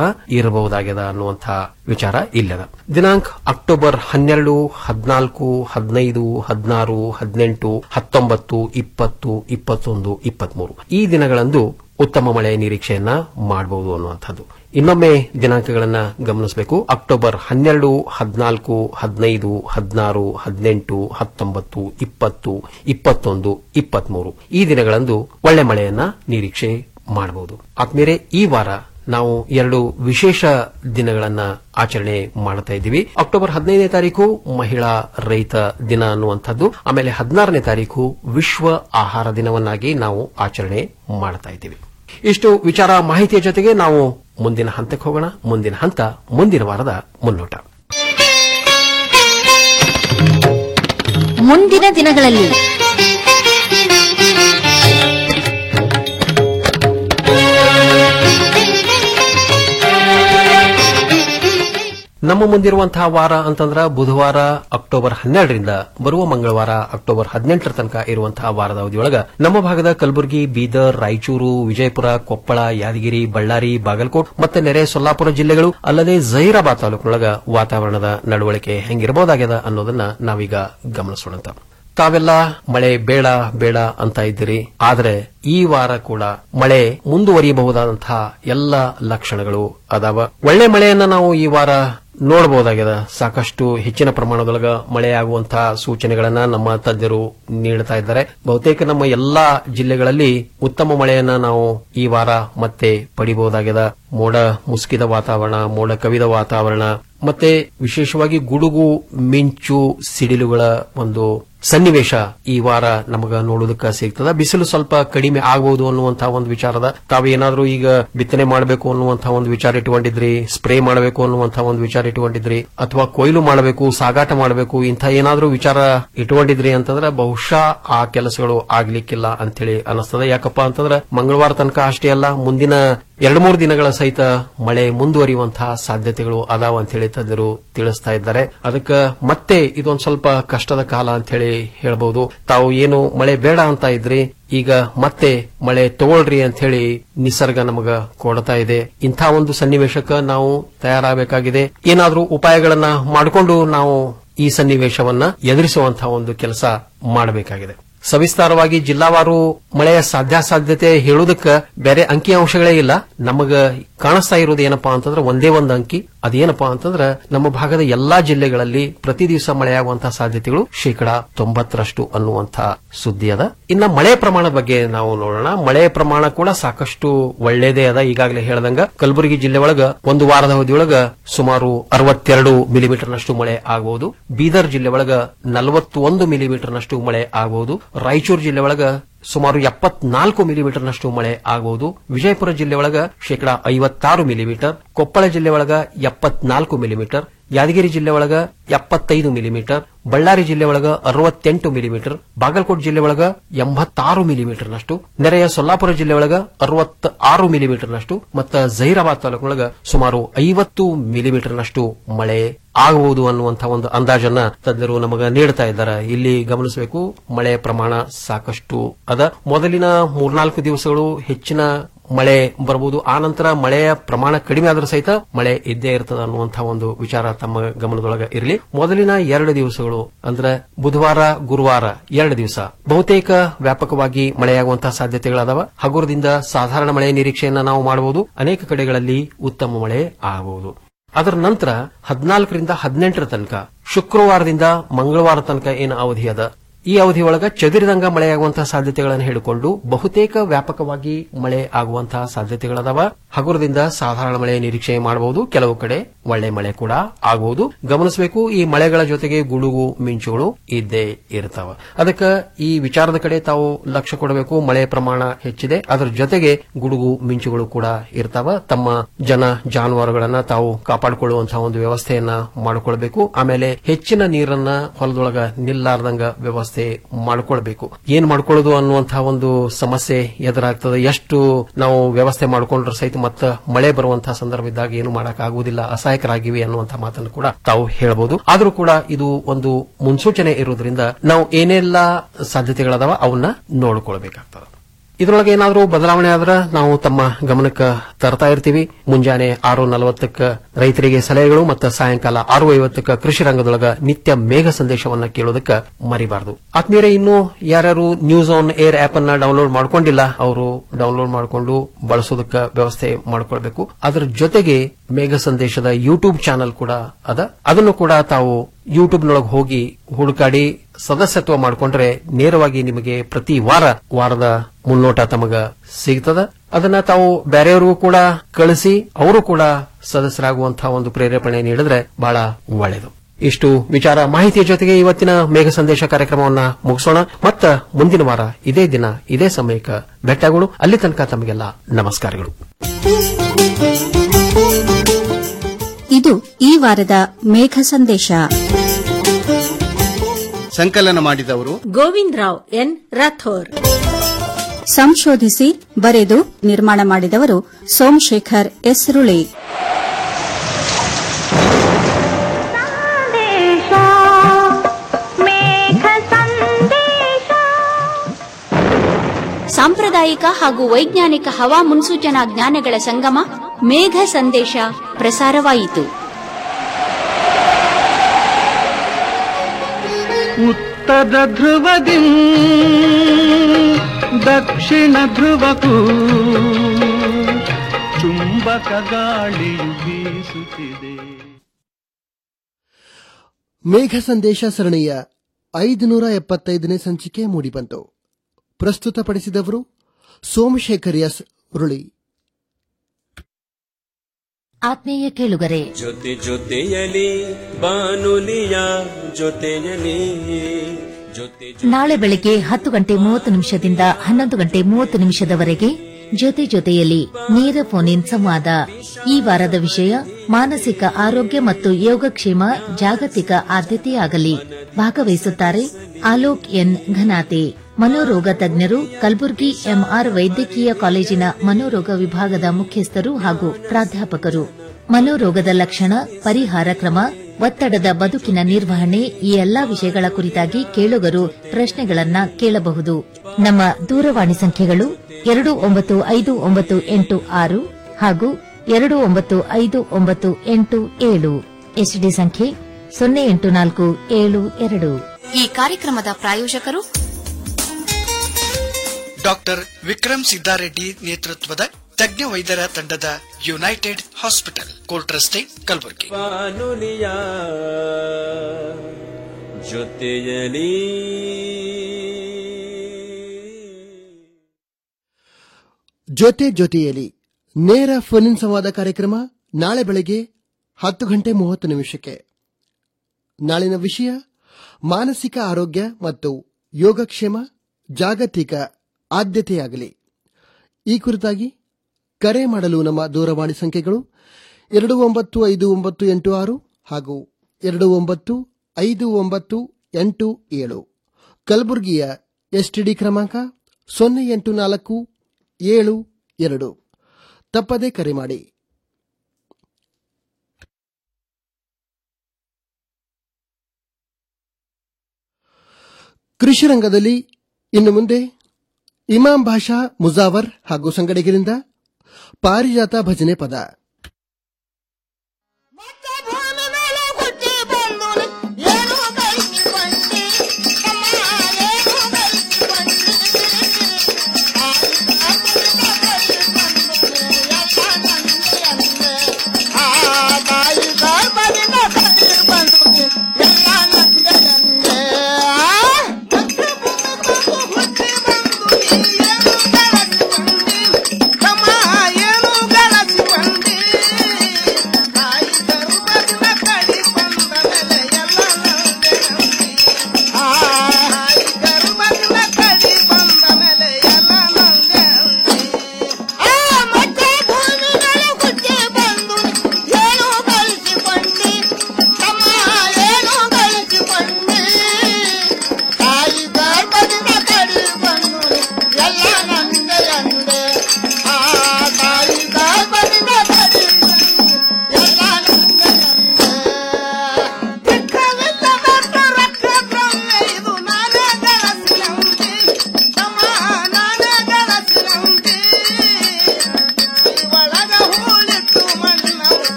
ಇರಬಹುದಾಗ್ಯದ ಅನ್ನುವಂಥ ವಿಚಾರ ಇಲ್ಲದ ದಿನಾಂಕ ಅಕ್ಟೋಬರ್ ಹನ್ನೆರಡು ಹದಿನಾಲ್ಕು ಹದಿನೈದು ಹದಿನಾರು ಹದಿನೆಂಟು ಹತ್ತೊಂಬತ್ತು ಇಪ್ಪತ್ತು ಇಪ್ಪತ್ತೊಂದು ಇಪ್ಪತ್ಮೂರು ಈ ದಿನಗಳಂದು ಉತ್ತಮ ಮಳೆ ನಿರೀಕ್ಷೆಯನ್ನ ಮಾಡಬಹುದು ಅನ್ನುವಂಥದ್ದು ಇನ್ನೊಮ್ಮೆ ದಿನಾಂಕಗಳನ್ನ ಗಮನಿಸಬೇಕು ಅಕ್ಟೋಬರ್ ಹನ್ನೆರಡು ಹದಿನಾಲ್ಕು ಹದಿನೈದು ಹದಿನಾರು ಹದಿನೆಂಟು ಹತ್ತೊಂಬತ್ತು ಇಪ್ಪತ್ತು ಇಪ್ಪತ್ತೊಂದು ಇಪ್ಪತ್ಮೂರು ಈ ದಿನಗಳಂದು ಒಳ್ಳೆ ಮಳೆಯನ್ನ ನಿರೀಕ್ಷೆ ಮಾಡಬಹುದು ಆದ್ಮೇಲೆ ಈ ವಾರ ನಾವು ಎರಡು ವಿಶೇಷ ದಿನಗಳನ್ನ ಆಚರಣೆ ಮಾಡ್ತಾ ಇದ್ದೀವಿ ಅಕ್ಟೋಬರ್ ಹದಿನೈದನೇ ತಾರೀಕು ಮಹಿಳಾ ರೈತ ದಿನ ಅನ್ನುವಂಥದ್ದು ಆಮೇಲೆ ಹದಿನಾರನೇ ತಾರೀಕು ವಿಶ್ವ ಆಹಾರ ದಿನವನ್ನಾಗಿ ನಾವು ಆಚರಣೆ ಮಾಡ್ತಾ ಇದ್ದೀವಿ ಇಷ್ಟು ವಿಚಾರ ಮಾಹಿತಿಯ ಜೊತೆಗೆ ನಾವು ಮುಂದಿನ ಹಂತಕ್ಕೆ ಹೋಗೋಣ ಮುಂದಿನ ಹಂತ ಮುಂದಿನ ವಾರದ ಮುನ್ನೋಟ ಮುಂದಿನ ದಿನಗಳಲ್ಲಿ ನಮ್ಮ ಮುಂದಿರುವಂತಹ ವಾರ ಅಂತಂದ್ರ ಬುಧವಾರ ಅಕ್ಟೋಬರ್ ಹನ್ನೆರಡರಿಂದ ಬರುವ ಮಂಗಳವಾರ ಅಕ್ಟೋಬರ್ ಹದಿನೆಂಟರ ತನಕ ಇರುವಂತಹ ವಾರದ ಅವಧಿಯೊಳಗ ನಮ್ಮ ಭಾಗದ ಕಲಬುರಗಿ ಬೀದರ್ ರಾಯಚೂರು ವಿಜಯಪುರ ಕೊಪ್ಪಳ ಯಾದಗಿರಿ ಬಳ್ಳಾರಿ ಬಾಗಲಕೋಟ್ ಮತ್ತೆ ನೆರೆ ಸೊಲ್ಲಾಪುರ ಜಿಲ್ಲೆಗಳು ಅಲ್ಲದೆ ಜಹೀರಾಬಾದ್ ತಾಲೂಕಿನೊಳಗ ವಾತಾವರಣದ ನಡವಳಿಕೆ ಹೆಂಗಿರಬಹುದಾಗ್ಯದ ಅನ್ನೋದನ್ನ ನಾವೀಗ ಗಮನಿಸೋಣ ತಾವೆಲ್ಲ ಮಳೆ ಬೇಡ ಬೇಡ ಅಂತ ಇದ್ದೀರಿ ಆದ್ರೆ ಈ ವಾರ ಕೂಡ ಮಳೆ ಮುಂದುವರಿಯಬಹುದಾದಂತಹ ಎಲ್ಲ ಲಕ್ಷಣಗಳು ಅದಾವ ಒಳ್ಳೆ ಮಳೆಯನ್ನ ನಾವು ಈ ವಾರ ನೋಡಬಹುದಾಗಿದೆ ಸಾಕಷ್ಟು ಹೆಚ್ಚಿನ ಪ್ರಮಾಣದೊಳಗ ಮಳೆಯಾಗುವಂತಹ ಸೂಚನೆಗಳನ್ನ ನಮ್ಮ ತಜ್ಞರು ನೀಡುತ್ತಾ ಇದ್ದಾರೆ ಬಹುತೇಕ ನಮ್ಮ ಎಲ್ಲಾ ಜಿಲ್ಲೆಗಳಲ್ಲಿ ಉತ್ತಮ ಮಳೆಯನ್ನ ನಾವು ಈ ವಾರ ಮತ್ತೆ ಪಡಿಬಹುದಾಗಿದೆ ಮೋಡ ಮುಸುಕಿದ ವಾತಾವರಣ ಮೋಡ ಕವಿದ ವಾತಾವರಣ ಮತ್ತೆ ವಿಶೇಷವಾಗಿ ಗುಡುಗು ಮಿಂಚು ಸಿಡಿಲುಗಳ ಒಂದು ಸನ್ನಿವೇಶ ಈ ವಾರ ನಮಗ ನೋಡೋದಕ್ಕೆ ಸಿಗ್ತದ ಬಿಸಿಲು ಸ್ವಲ್ಪ ಕಡಿಮೆ ಆಗಬಹುದು ಅನ್ನುವಂತಹ ಒಂದು ವಿಚಾರದ ತಾವೇನಾದ್ರೂ ಈಗ ಬಿತ್ತನೆ ಮಾಡಬೇಕು ಅನ್ನುವಂತಹ ಒಂದು ವಿಚಾರ ಇಟ್ಟುಕೊಂಡಿದ್ರಿ ಸ್ಪ್ರೇ ಮಾಡಬೇಕು ಅನ್ನುವಂತಹ ಒಂದು ವಿಚಾರ ಇಟ್ಟುಕೊಂಡಿದ್ರಿ ಅಥವಾ ಕೊಯ್ಲು ಮಾಡಬೇಕು ಸಾಗಾಟ ಮಾಡಬೇಕು ಇಂಥ ಏನಾದ್ರೂ ವಿಚಾರ ಇಟ್ಟುಕೊಂಡಿದ್ರಿ ಅಂತಂದ್ರೆ ಬಹುಶಃ ಆ ಕೆಲಸಗಳು ಆಗ್ಲಿಕ್ಕಿಲ್ಲ ಅಂತೇಳಿ ಅನಿಸ್ತದೆ ಯಾಕಪ್ಪ ಅಂತಂದ್ರೆ ಮಂಗಳವಾರ ತನಕ ಅಷ್ಟೇ ಅಲ್ಲ ಮುಂದಿನ ಎರಡು ಮೂರು ದಿನಗಳ ಸಹಿತ ಮಳೆ ಮುಂದುವರಿಯುವಂತಹ ಸಾಧ್ಯತೆಗಳು ಅದಾವ ಅಂತ ಹೇಳಿ ತಜ್ಞರು ತಿಳಿಸ್ತಾ ಇದ್ದಾರೆ ಅದಕ್ಕೆ ಮತ್ತೆ ಇದೊಂದು ಸ್ವಲ್ಪ ಕಷ್ಟದ ಕಾಲ ಅಂತ ಹೇಳಿ ಹೇಳ್ಬಹುದು ತಾವು ಏನು ಮಳೆ ಬೇಡ ಅಂತ ಇದ್ರಿ ಈಗ ಮತ್ತೆ ಮಳೆ ತಗೊಳ್ರಿ ಅಂತ ಹೇಳಿ ನಿಸರ್ಗ ನಮಗ ಕೊಡ್ತಾ ಇದೆ ಇಂಥ ಒಂದು ಸನ್ನಿವೇಶಕ್ಕೆ ನಾವು ತಯಾರಾಗಬೇಕಾಗಿದೆ ಏನಾದ್ರೂ ಉಪಾಯಗಳನ್ನ ಮಾಡಿಕೊಂಡು ನಾವು ಈ ಸನ್ನಿವೇಶವನ್ನ ಎದುರಿಸುವಂತಹ ಒಂದು ಕೆಲಸ ಮಾಡಬೇಕಾಗಿದೆ ಸವಿಸ್ತಾರವಾಗಿ ಜಿಲ್ಲಾವಾರು ಮಳೆಯ ಸಾಧ್ಯಾಸಾಧ್ಯತೆ ಹೇಳುವುದಕ್ಕೆ ಬೇರೆ ಅಂಕಿ ಅಂಶಗಳೇ ಇಲ್ಲ ನಮಗ ಕಾಣಿಸ್ತಾ ಇರೋದು ಏನಪ್ಪಾ ಅಂತಂದ್ರೆ ಒಂದೇ ಒಂದು ಅಂಕಿ ಅದೇನಪ್ಪಾ ಅಂತಂದ್ರೆ ನಮ್ಮ ಭಾಗದ ಎಲ್ಲಾ ಜಿಲ್ಲೆಗಳಲ್ಲಿ ಪ್ರತಿ ದಿವಸ ಮಳೆಯಾಗುವಂತಹ ಸಾಧ್ಯತೆಗಳು ಶೇಕಡಾ ತೊಂಬತ್ತರಷ್ಟು ಅನ್ನುವಂತಹ ಸುದ್ದಿ ಅದ ಇನ್ನ ಮಳೆ ಪ್ರಮಾಣದ ಬಗ್ಗೆ ನಾವು ನೋಡೋಣ ಮಳೆ ಪ್ರಮಾಣ ಕೂಡ ಸಾಕಷ್ಟು ಒಳ್ಳೇದೇ ಅದ ಈಗಾಗಲೇ ಹೇಳ್ದಂಗ ಕಲಬುರಗಿ ಜಿಲ್ಲೆ ಒಳಗ ಒಂದು ವಾರದ ಅವಧಿಯೊಳಗ ಸುಮಾರು ಅರವತ್ತೆರಡು ಮಿಲಿಮೀಟರ್ನಷ್ಟು ಮಳೆ ಆಗಬಹುದು ಬೀದರ್ ಜಿಲ್ಲೆ ಒಳಗ ನಲವತ್ತೊಂದು ಮಿಲಿಮೀಟರ್ನಷ್ಟು ಮಳೆ ಆಗಬಹುದು ರಾಯಚೂರು ಜಿಲ್ಲೆ ಒಳಗ ಸುಮಾರು ಎಪ್ಪತ್ನಾಲ್ಕು ಮಿಲಿಮೀಟರ್ನಷ್ಟು ಮಳೆ ಆಗಬಹುದು ವಿಜಯಪುರ ಜಿಲ್ಲೆ ಒಳಗ ಶೇಕಡಾ ಐವತ್ತಾರು ಮಿಲಿಮೀಟರ್ ಕೊಪ್ಪಳ ಜಿಲ್ಲೆ ಒಳಗ ಎಪ್ಪತ್ನಾಲ್ಕು ಮಿಲಿಮೀಟರ್ ಯಾದಗಿರಿ ಜಿಲ್ಲೆ ಒಳಗ ಎಪ್ಪತ್ತೈದು ಮಿಲಿಮೀಟರ್ ಬಳ್ಳಾರಿ ಜಿಲ್ಲೆ ಒಳಗ ಅರವತ್ತೆಂಟು ಮಿಲಿಮೀಟರ್ ಬಾಗಲಕೋಟೆ ಜಿಲ್ಲೆ ಒಳಗ ಎಂಬತ್ತಾರು ಮಿಲಿಮೀಟರ್ನಷ್ಟು ನೆರೆಯ ಸೊಲ್ಲಾಪುರ ಜಿಲ್ಲೆ ಒಳಗ ಅರವತ್ತ ಆರು ಮಿಲಿಮೀಟರ್ನಷ್ಟು ಮತ್ತು ಜಹೀರಾಬಾದ್ ತಾಲೂಕಿನೊಳಗ ಸುಮಾರು ಐವತ್ತು ಮಿಲಿಮೀಟರ್ನಷ್ಟು ಮಳೆ ಆಗಬಹುದು ಅನ್ನುವಂತಹ ಒಂದು ಅಂದಾಜನ್ನ ತಜ್ಞರು ನಮಗ ನೀಡುತ್ತಾ ಇದ್ದಾರೆ ಇಲ್ಲಿ ಗಮನಿಸಬೇಕು ಮಳೆ ಪ್ರಮಾಣ ಸಾಕಷ್ಟು ಅದ ಮೊದಲಿನ ಮೂರ್ನಾಲ್ಕು ದಿವಸಗಳು ಹೆಚ್ಚಿನ ಮಳೆ ಬರಬಹುದು ಆ ನಂತರ ಮಳೆಯ ಪ್ರಮಾಣ ಕಡಿಮೆ ಆದರೂ ಸಹಿತ ಮಳೆ ಇದ್ದೇ ಇರ್ತದೆ ಅನ್ನುವಂತಹ ಒಂದು ವಿಚಾರ ತಮ್ಮ ಗಮನದೊಳಗ ಇರಲಿ ಮೊದಲಿನ ಎರಡು ದಿವಸಗಳು ಅಂದ್ರೆ ಬುಧವಾರ ಗುರುವಾರ ಎರಡು ದಿವಸ ಬಹುತೇಕ ವ್ಯಾಪಕವಾಗಿ ಮಳೆಯಾಗುವಂತಹ ಸಾಧ್ಯತೆಗಳದಾವ ಹಗುರದಿಂದ ಸಾಧಾರಣ ಮಳೆ ನಿರೀಕ್ಷೆಯನ್ನ ನಾವು ಮಾಡಬಹುದು ಅನೇಕ ಕಡೆಗಳಲ್ಲಿ ಉತ್ತಮ ಮಳೆ ಆಗಬಹುದು ಅದರ ನಂತರ ಹದಿನಾಲ್ಕರಿಂದ ಹದಿನೆಂಟರ ತನಕ ಶುಕ್ರವಾರದಿಂದ ಮಂಗಳವಾರ ತನಕ ಏನು ಅವಧಿ ಅದ ಈ ಅವಧಿ ಒಳಗ ಚದುರಿದಂಗ ಮಳೆಯಾಗುವಂತಹ ಸಾಧ್ಯತೆಗಳನ್ನು ಹೇಳಿಕೊಂಡು ಬಹುತೇಕ ವ್ಯಾಪಕವಾಗಿ ಮಳೆ ಆಗುವಂತಹ ಸಾಧ್ಯತೆಗಳದಾವ ಹಗುರದಿಂದ ಸಾಧಾರಣ ಮಳೆ ನಿರೀಕ್ಷೆ ಮಾಡಬಹುದು ಕೆಲವು ಕಡೆ ಒಳ್ಳೆ ಮಳೆ ಕೂಡ ಆಗಬಹುದು ಗಮನಿಸಬೇಕು ಈ ಮಳೆಗಳ ಜೊತೆಗೆ ಗುಡುಗು ಮಿಂಚುಗಳು ಇದ್ದೇ ಇರ್ತಾವ ಅದಕ್ಕೆ ಈ ವಿಚಾರದ ಕಡೆ ತಾವು ಲಕ್ಷ್ಯ ಕೊಡಬೇಕು ಮಳೆ ಪ್ರಮಾಣ ಹೆಚ್ಚಿದೆ ಅದರ ಜೊತೆಗೆ ಗುಡುಗು ಮಿಂಚುಗಳು ಕೂಡ ಇರ್ತಾವ ತಮ್ಮ ಜನ ಜಾನುವಾರುಗಳನ್ನ ತಾವು ಕಾಪಾಡಿಕೊಳ್ಳುವಂತಹ ಒಂದು ವ್ಯವಸ್ಥೆಯನ್ನ ಮಾಡಿಕೊಳ್ಬೇಕು ಆಮೇಲೆ ಹೆಚ್ಚಿನ ನೀರನ್ನ ಹೊಲದೊಳಗ ನಿಲ್ಲಾರ್ದಂಗ ವ್ಯವಸ್ಥೆ ಮಾಡಿಕೊಳ್ಬೇಕು ಏನ್ ಮಾಡ್ಕೊಳ್ಳೋದು ಅನ್ನುವಂತಹ ಒಂದು ಸಮಸ್ಯೆ ಎದುರಾಗ್ತದೆ ಎಷ್ಟು ನಾವು ವ್ಯವಸ್ಥೆ ಮಾಡಿಕೊಂಡ್ರೆ ಸಹಿತ ಮತ್ತೆ ಮಳೆ ಬರುವಂತಹ ಸಂದರ್ಭ ಇದ್ದಾಗ ಏನು ಮಾಡಕ್ ಆಗುವುದಿಲ್ಲ ಅಸಹಾಯಕರಾಗಿವೆ ಅನ್ನುವಂತಹ ಮಾತನ್ನು ಕೂಡ ತಾವು ಹೇಳಬಹುದು ಆದರೂ ಕೂಡ ಇದು ಒಂದು ಮುನ್ಸೂಚನೆ ಇರುವುದರಿಂದ ನಾವು ಏನೆಲ್ಲ ಸಾಧ್ಯತೆಗಳದಾವ ಅವನ್ನ ನೋಡಿಕೊಳ್ಬೇಕಾಗ್ತದೆ ಇದರೊಳಗೆ ಏನಾದರೂ ಬದಲಾವಣೆ ಆದ್ರೆ ನಾವು ತಮ್ಮ ಗಮನಕ್ಕೆ ತರ್ತಾ ಇರ್ತೀವಿ ಮುಂಜಾನೆ ಆರು ನಲವತ್ತಕ್ಕ ರೈತರಿಗೆ ಸಲಹೆಗಳು ಮತ್ತು ಸಾಯಂಕಾಲ ಆರು ಐವತ್ತಕ್ಕ ಕೃಷಿ ರಂಗದೊಳಗ ನಿತ್ಯ ಮೇಘ ಸಂದೇಶವನ್ನ ಕೇಳೋದಕ್ಕೆ ಮರಿಬಾರದು ಆತ್ಮೀಯರೇ ಇನ್ನು ಯಾರ್ಯಾರು ನ್ಯೂಸ್ ಆನ್ ಏರ್ ಆಪ್ ಅನ್ನ ಡೌನ್ಲೋಡ್ ಮಾಡ್ಕೊಂಡಿಲ್ಲ ಅವರು ಡೌನ್ಲೋಡ್ ಮಾಡಿಕೊಂಡು ಬಳಸೋದಕ್ಕೆ ವ್ಯವಸ್ಥೆ ಮಾಡ್ಕೊಳ್ಬೇಕು ಅದರ ಜೊತೆಗೆ ಮೇಘ ಸಂದೇಶದ ಯೂಟ್ಯೂಬ್ ಚಾನೆಲ್ ಕೂಡ ಅದ ಅದನ್ನು ಕೂಡ ತಾವು ಯೂಟ್ಯೂಬ್ ನೊಳಗೆ ಹೋಗಿ ಹುಡುಕಾಡಿ ಸದಸ್ಯತ್ವ ಮಾಡಿಕೊಂಡ್ರೆ ನೇರವಾಗಿ ನಿಮಗೆ ಪ್ರತಿ ವಾರ ವಾರದ ಮುನ್ನೋಟ ತಮಗ ಸಿಗ್ತದ ಅದನ್ನ ತಾವು ಬೇರೆಯವರಿಗೂ ಕೂಡ ಕಳಿಸಿ ಅವರು ಕೂಡ ಸದಸ್ಯರಾಗುವಂತಹ ಒಂದು ಪ್ರೇರೇಪಣೆ ನೀಡಿದ್ರೆ ಬಹಳ ಒಳ್ಳೆಯದು ಇಷ್ಟು ವಿಚಾರ ಮಾಹಿತಿಯ ಜೊತೆಗೆ ಇವತ್ತಿನ ಮೇಘ ಸಂದೇಶ ಕಾರ್ಯಕ್ರಮವನ್ನ ಮುಗಿಸೋಣ ಮತ್ತ ಮುಂದಿನ ವಾರ ಇದೇ ದಿನ ಇದೇ ಸಮಯಕ್ಕೆ ಬೆಟ್ಟಗಳು ಅಲ್ಲಿ ತನಕ ತಮಗೆಲ್ಲ ನಮಸ್ಕಾರಗಳು ಇದು ಈ ವಾರದ ಮೇಘ ಸಂದೇಶ ಸಂಕಲನ ಮಾಡಿದವರು ಗೋವಿಂದ್ ರಾವ್ ಎನ್ ರಾಥೋರ್ ಸಂಶೋಧಿಸಿ ಬರೆದು ನಿರ್ಮಾಣ ಮಾಡಿದವರು ಸೋಮಶೇಖರ್ ಎಸ್ರುಳಿ ಸಾಂಪ್ರದಾಯಿಕ ಹಾಗೂ ವೈಜ್ಞಾನಿಕ ಹವಾ ಮುನ್ಸೂಚನಾ ಜ್ಞಾನಗಳ ಸಂಗಮ ಮೇಘ ಸಂದೇಶ ಪ್ರಸಾರವಾಯಿತು ಉತ್ತರ ಧ್ರುವದಿ ದಕ್ಷಿಣ ಧ್ರುವಕ್ಕೂ ಚುಂಬಕ ಗಾಳಿಯು ಬೀಸುತ್ತಿದೆ ಮೇಘ ಸಂದೇಶ ಸರಣಿಯ ಐದುನೂರ ಎಪ್ಪತ್ತೈದನೇ ಸಂಚಿಕೆ ಮೂಡಿಬಂತು ಪ್ರಸ್ತುತಪಡಿಸಿದವರು ಸೋಮಶೇಖರ್ ಎಸ್ ಉರುಳಿ ಆತ್ಮೀಯ ಕೇಳುಗರೆ ಜೊತೆ ಜೊತೆಯಲಿ ಬಾನುಲಿಯ ಜೊತೆಯಲಿ ಜೊತೆ ನಾಳೆ ಬೆಳಿಗ್ಗೆ ಹತ್ತು ಗಂಟೆ ಮೂವತ್ತು ನಿಮಿಷದಿಂದ ಹನ್ನೊಂದು ಗಂಟೆ ಮೂವತ್ತು ನಿಮಿಷದವರೆಗೆ ಜೊತೆ ಜೊತೆಯಲ್ಲಿ ನೇರ ಫೋನ್ ಇನ್ ಸಂವಾದ ಈ ವಾರದ ವಿಷಯ ಮಾನಸಿಕ ಆರೋಗ್ಯ ಮತ್ತು ಯೋಗಕ್ಷೇಮ ಜಾಗತಿಕ ಆದ್ಯತೆಯಾಗಲಿ ಭಾಗವಹಿಸುತ್ತಾರೆ ಆಲೋಕ್ ಎನ್ ಘನಾತೆ ಮನೋರೋಗ ತಜ್ಞರು ಕಲಬುರಗಿ ಎಂಆರ್ ವೈದ್ಯಕೀಯ ಕಾಲೇಜಿನ ಮನೋರೋಗ ವಿಭಾಗದ ಮುಖ್ಯಸ್ಥರು ಹಾಗೂ ಪ್ರಾಧ್ಯಾಪಕರು ಮನೋರೋಗದ ಲಕ್ಷಣ ಪರಿಹಾರ ಕ್ರಮ ಒತ್ತಡದ ಬದುಕಿನ ನಿರ್ವಹಣೆ ಈ ಎಲ್ಲಾ ವಿಷಯಗಳ ಕುರಿತಾಗಿ ಕೇಳುಗರು ಪ್ರಶ್ನೆಗಳನ್ನ ಕೇಳಬಹುದು ನಮ್ಮ ದೂರವಾಣಿ ಸಂಖ್ಯೆಗಳು ಎರಡು ಒಂಬತ್ತು ಐದು ಒಂಬತ್ತು ಎಂಟು ಆರು ಹಾಗೂ ಎರಡು ಒಂಬತ್ತು ಐದು ಒಂಬತ್ತು ಎಂಟು ಏಳು ಎಸ್ಡಿ ಸಂಖ್ಯೆ ಸೊನ್ನೆ ಎಂಟು ನಾಲ್ಕು ಏಳು ಎರಡು ಈ ಕಾರ್ಯಕ್ರಮದ ಪ್ರಾಯೋಜಕರು ಡಾಕ್ಟರ್ ವಿಕ್ರಮ್ ಸಿದ್ದಾರೆಡ್ಡಿ ನೇತೃತ್ವದ ತಜ್ಞ ವೈದ್ಯರ ತಂಡದ ಯುನೈಟೆಡ್ ಹಾಸ್ಪಿಟಲ್ ಕೋರ್ಟ್ ರಸ್ತೆ ಕಲಬುರಗಿ ಬಾನುಲಿಯ ಜೊತೆಯಲಿ ಜೊತೆ ಜೊತೆಯಲ್ಲಿ ನೇರ ಫೋನ್ ಇನ್ ಸಂವಾದ ಕಾರ್ಯಕ್ರಮ ನಾಳೆ ಬೆಳಗ್ಗೆ ಹತ್ತು ಗಂಟೆ ಮೂವತ್ತು ನಿಮಿಷಕ್ಕೆ ನಾಳಿನ ವಿಷಯ ಮಾನಸಿಕ ಆರೋಗ್ಯ ಮತ್ತು ಯೋಗಕ್ಷೇಮ ಜಾಗತಿಕ ಆದ್ಯತೆಯಾಗಲಿ ಈ ಕುರಿತಾಗಿ ಕರೆ ಮಾಡಲು ನಮ್ಮ ದೂರವಾಣಿ ಸಂಖ್ಯೆಗಳು ಎರಡು ಒಂಬತ್ತು ಐದು ಒಂಬತ್ತು ಎಂಟು ಆರು ಹಾಗೂ ಎರಡು ಒಂಬತ್ತು ಐದು ಒಂಬತ್ತು ಎಂಟು ಏಳು ಕಲಬುರಗಿಯ ಎಸ್ಟಿಡಿ ಕ್ರಮಾಂಕ ಸೊನ್ನೆ ಎಂಟು ನಾಲ್ಕು ಏಳು ಎರಡು ತಪ್ಪದೇ ಕರೆ ಮಾಡಿ ಕೃಷಿ ರಂಗದಲ್ಲಿ ಇನ್ನು ಮುಂದೆ ಇಮಾಂ ಭಾಷಾ ಮುಜಾವರ್ ಹಾಗೂ ಸಂಗಡಿಗರಿಂದ ಪಾರಿಜಾತ ಭಜನೆ ಪದ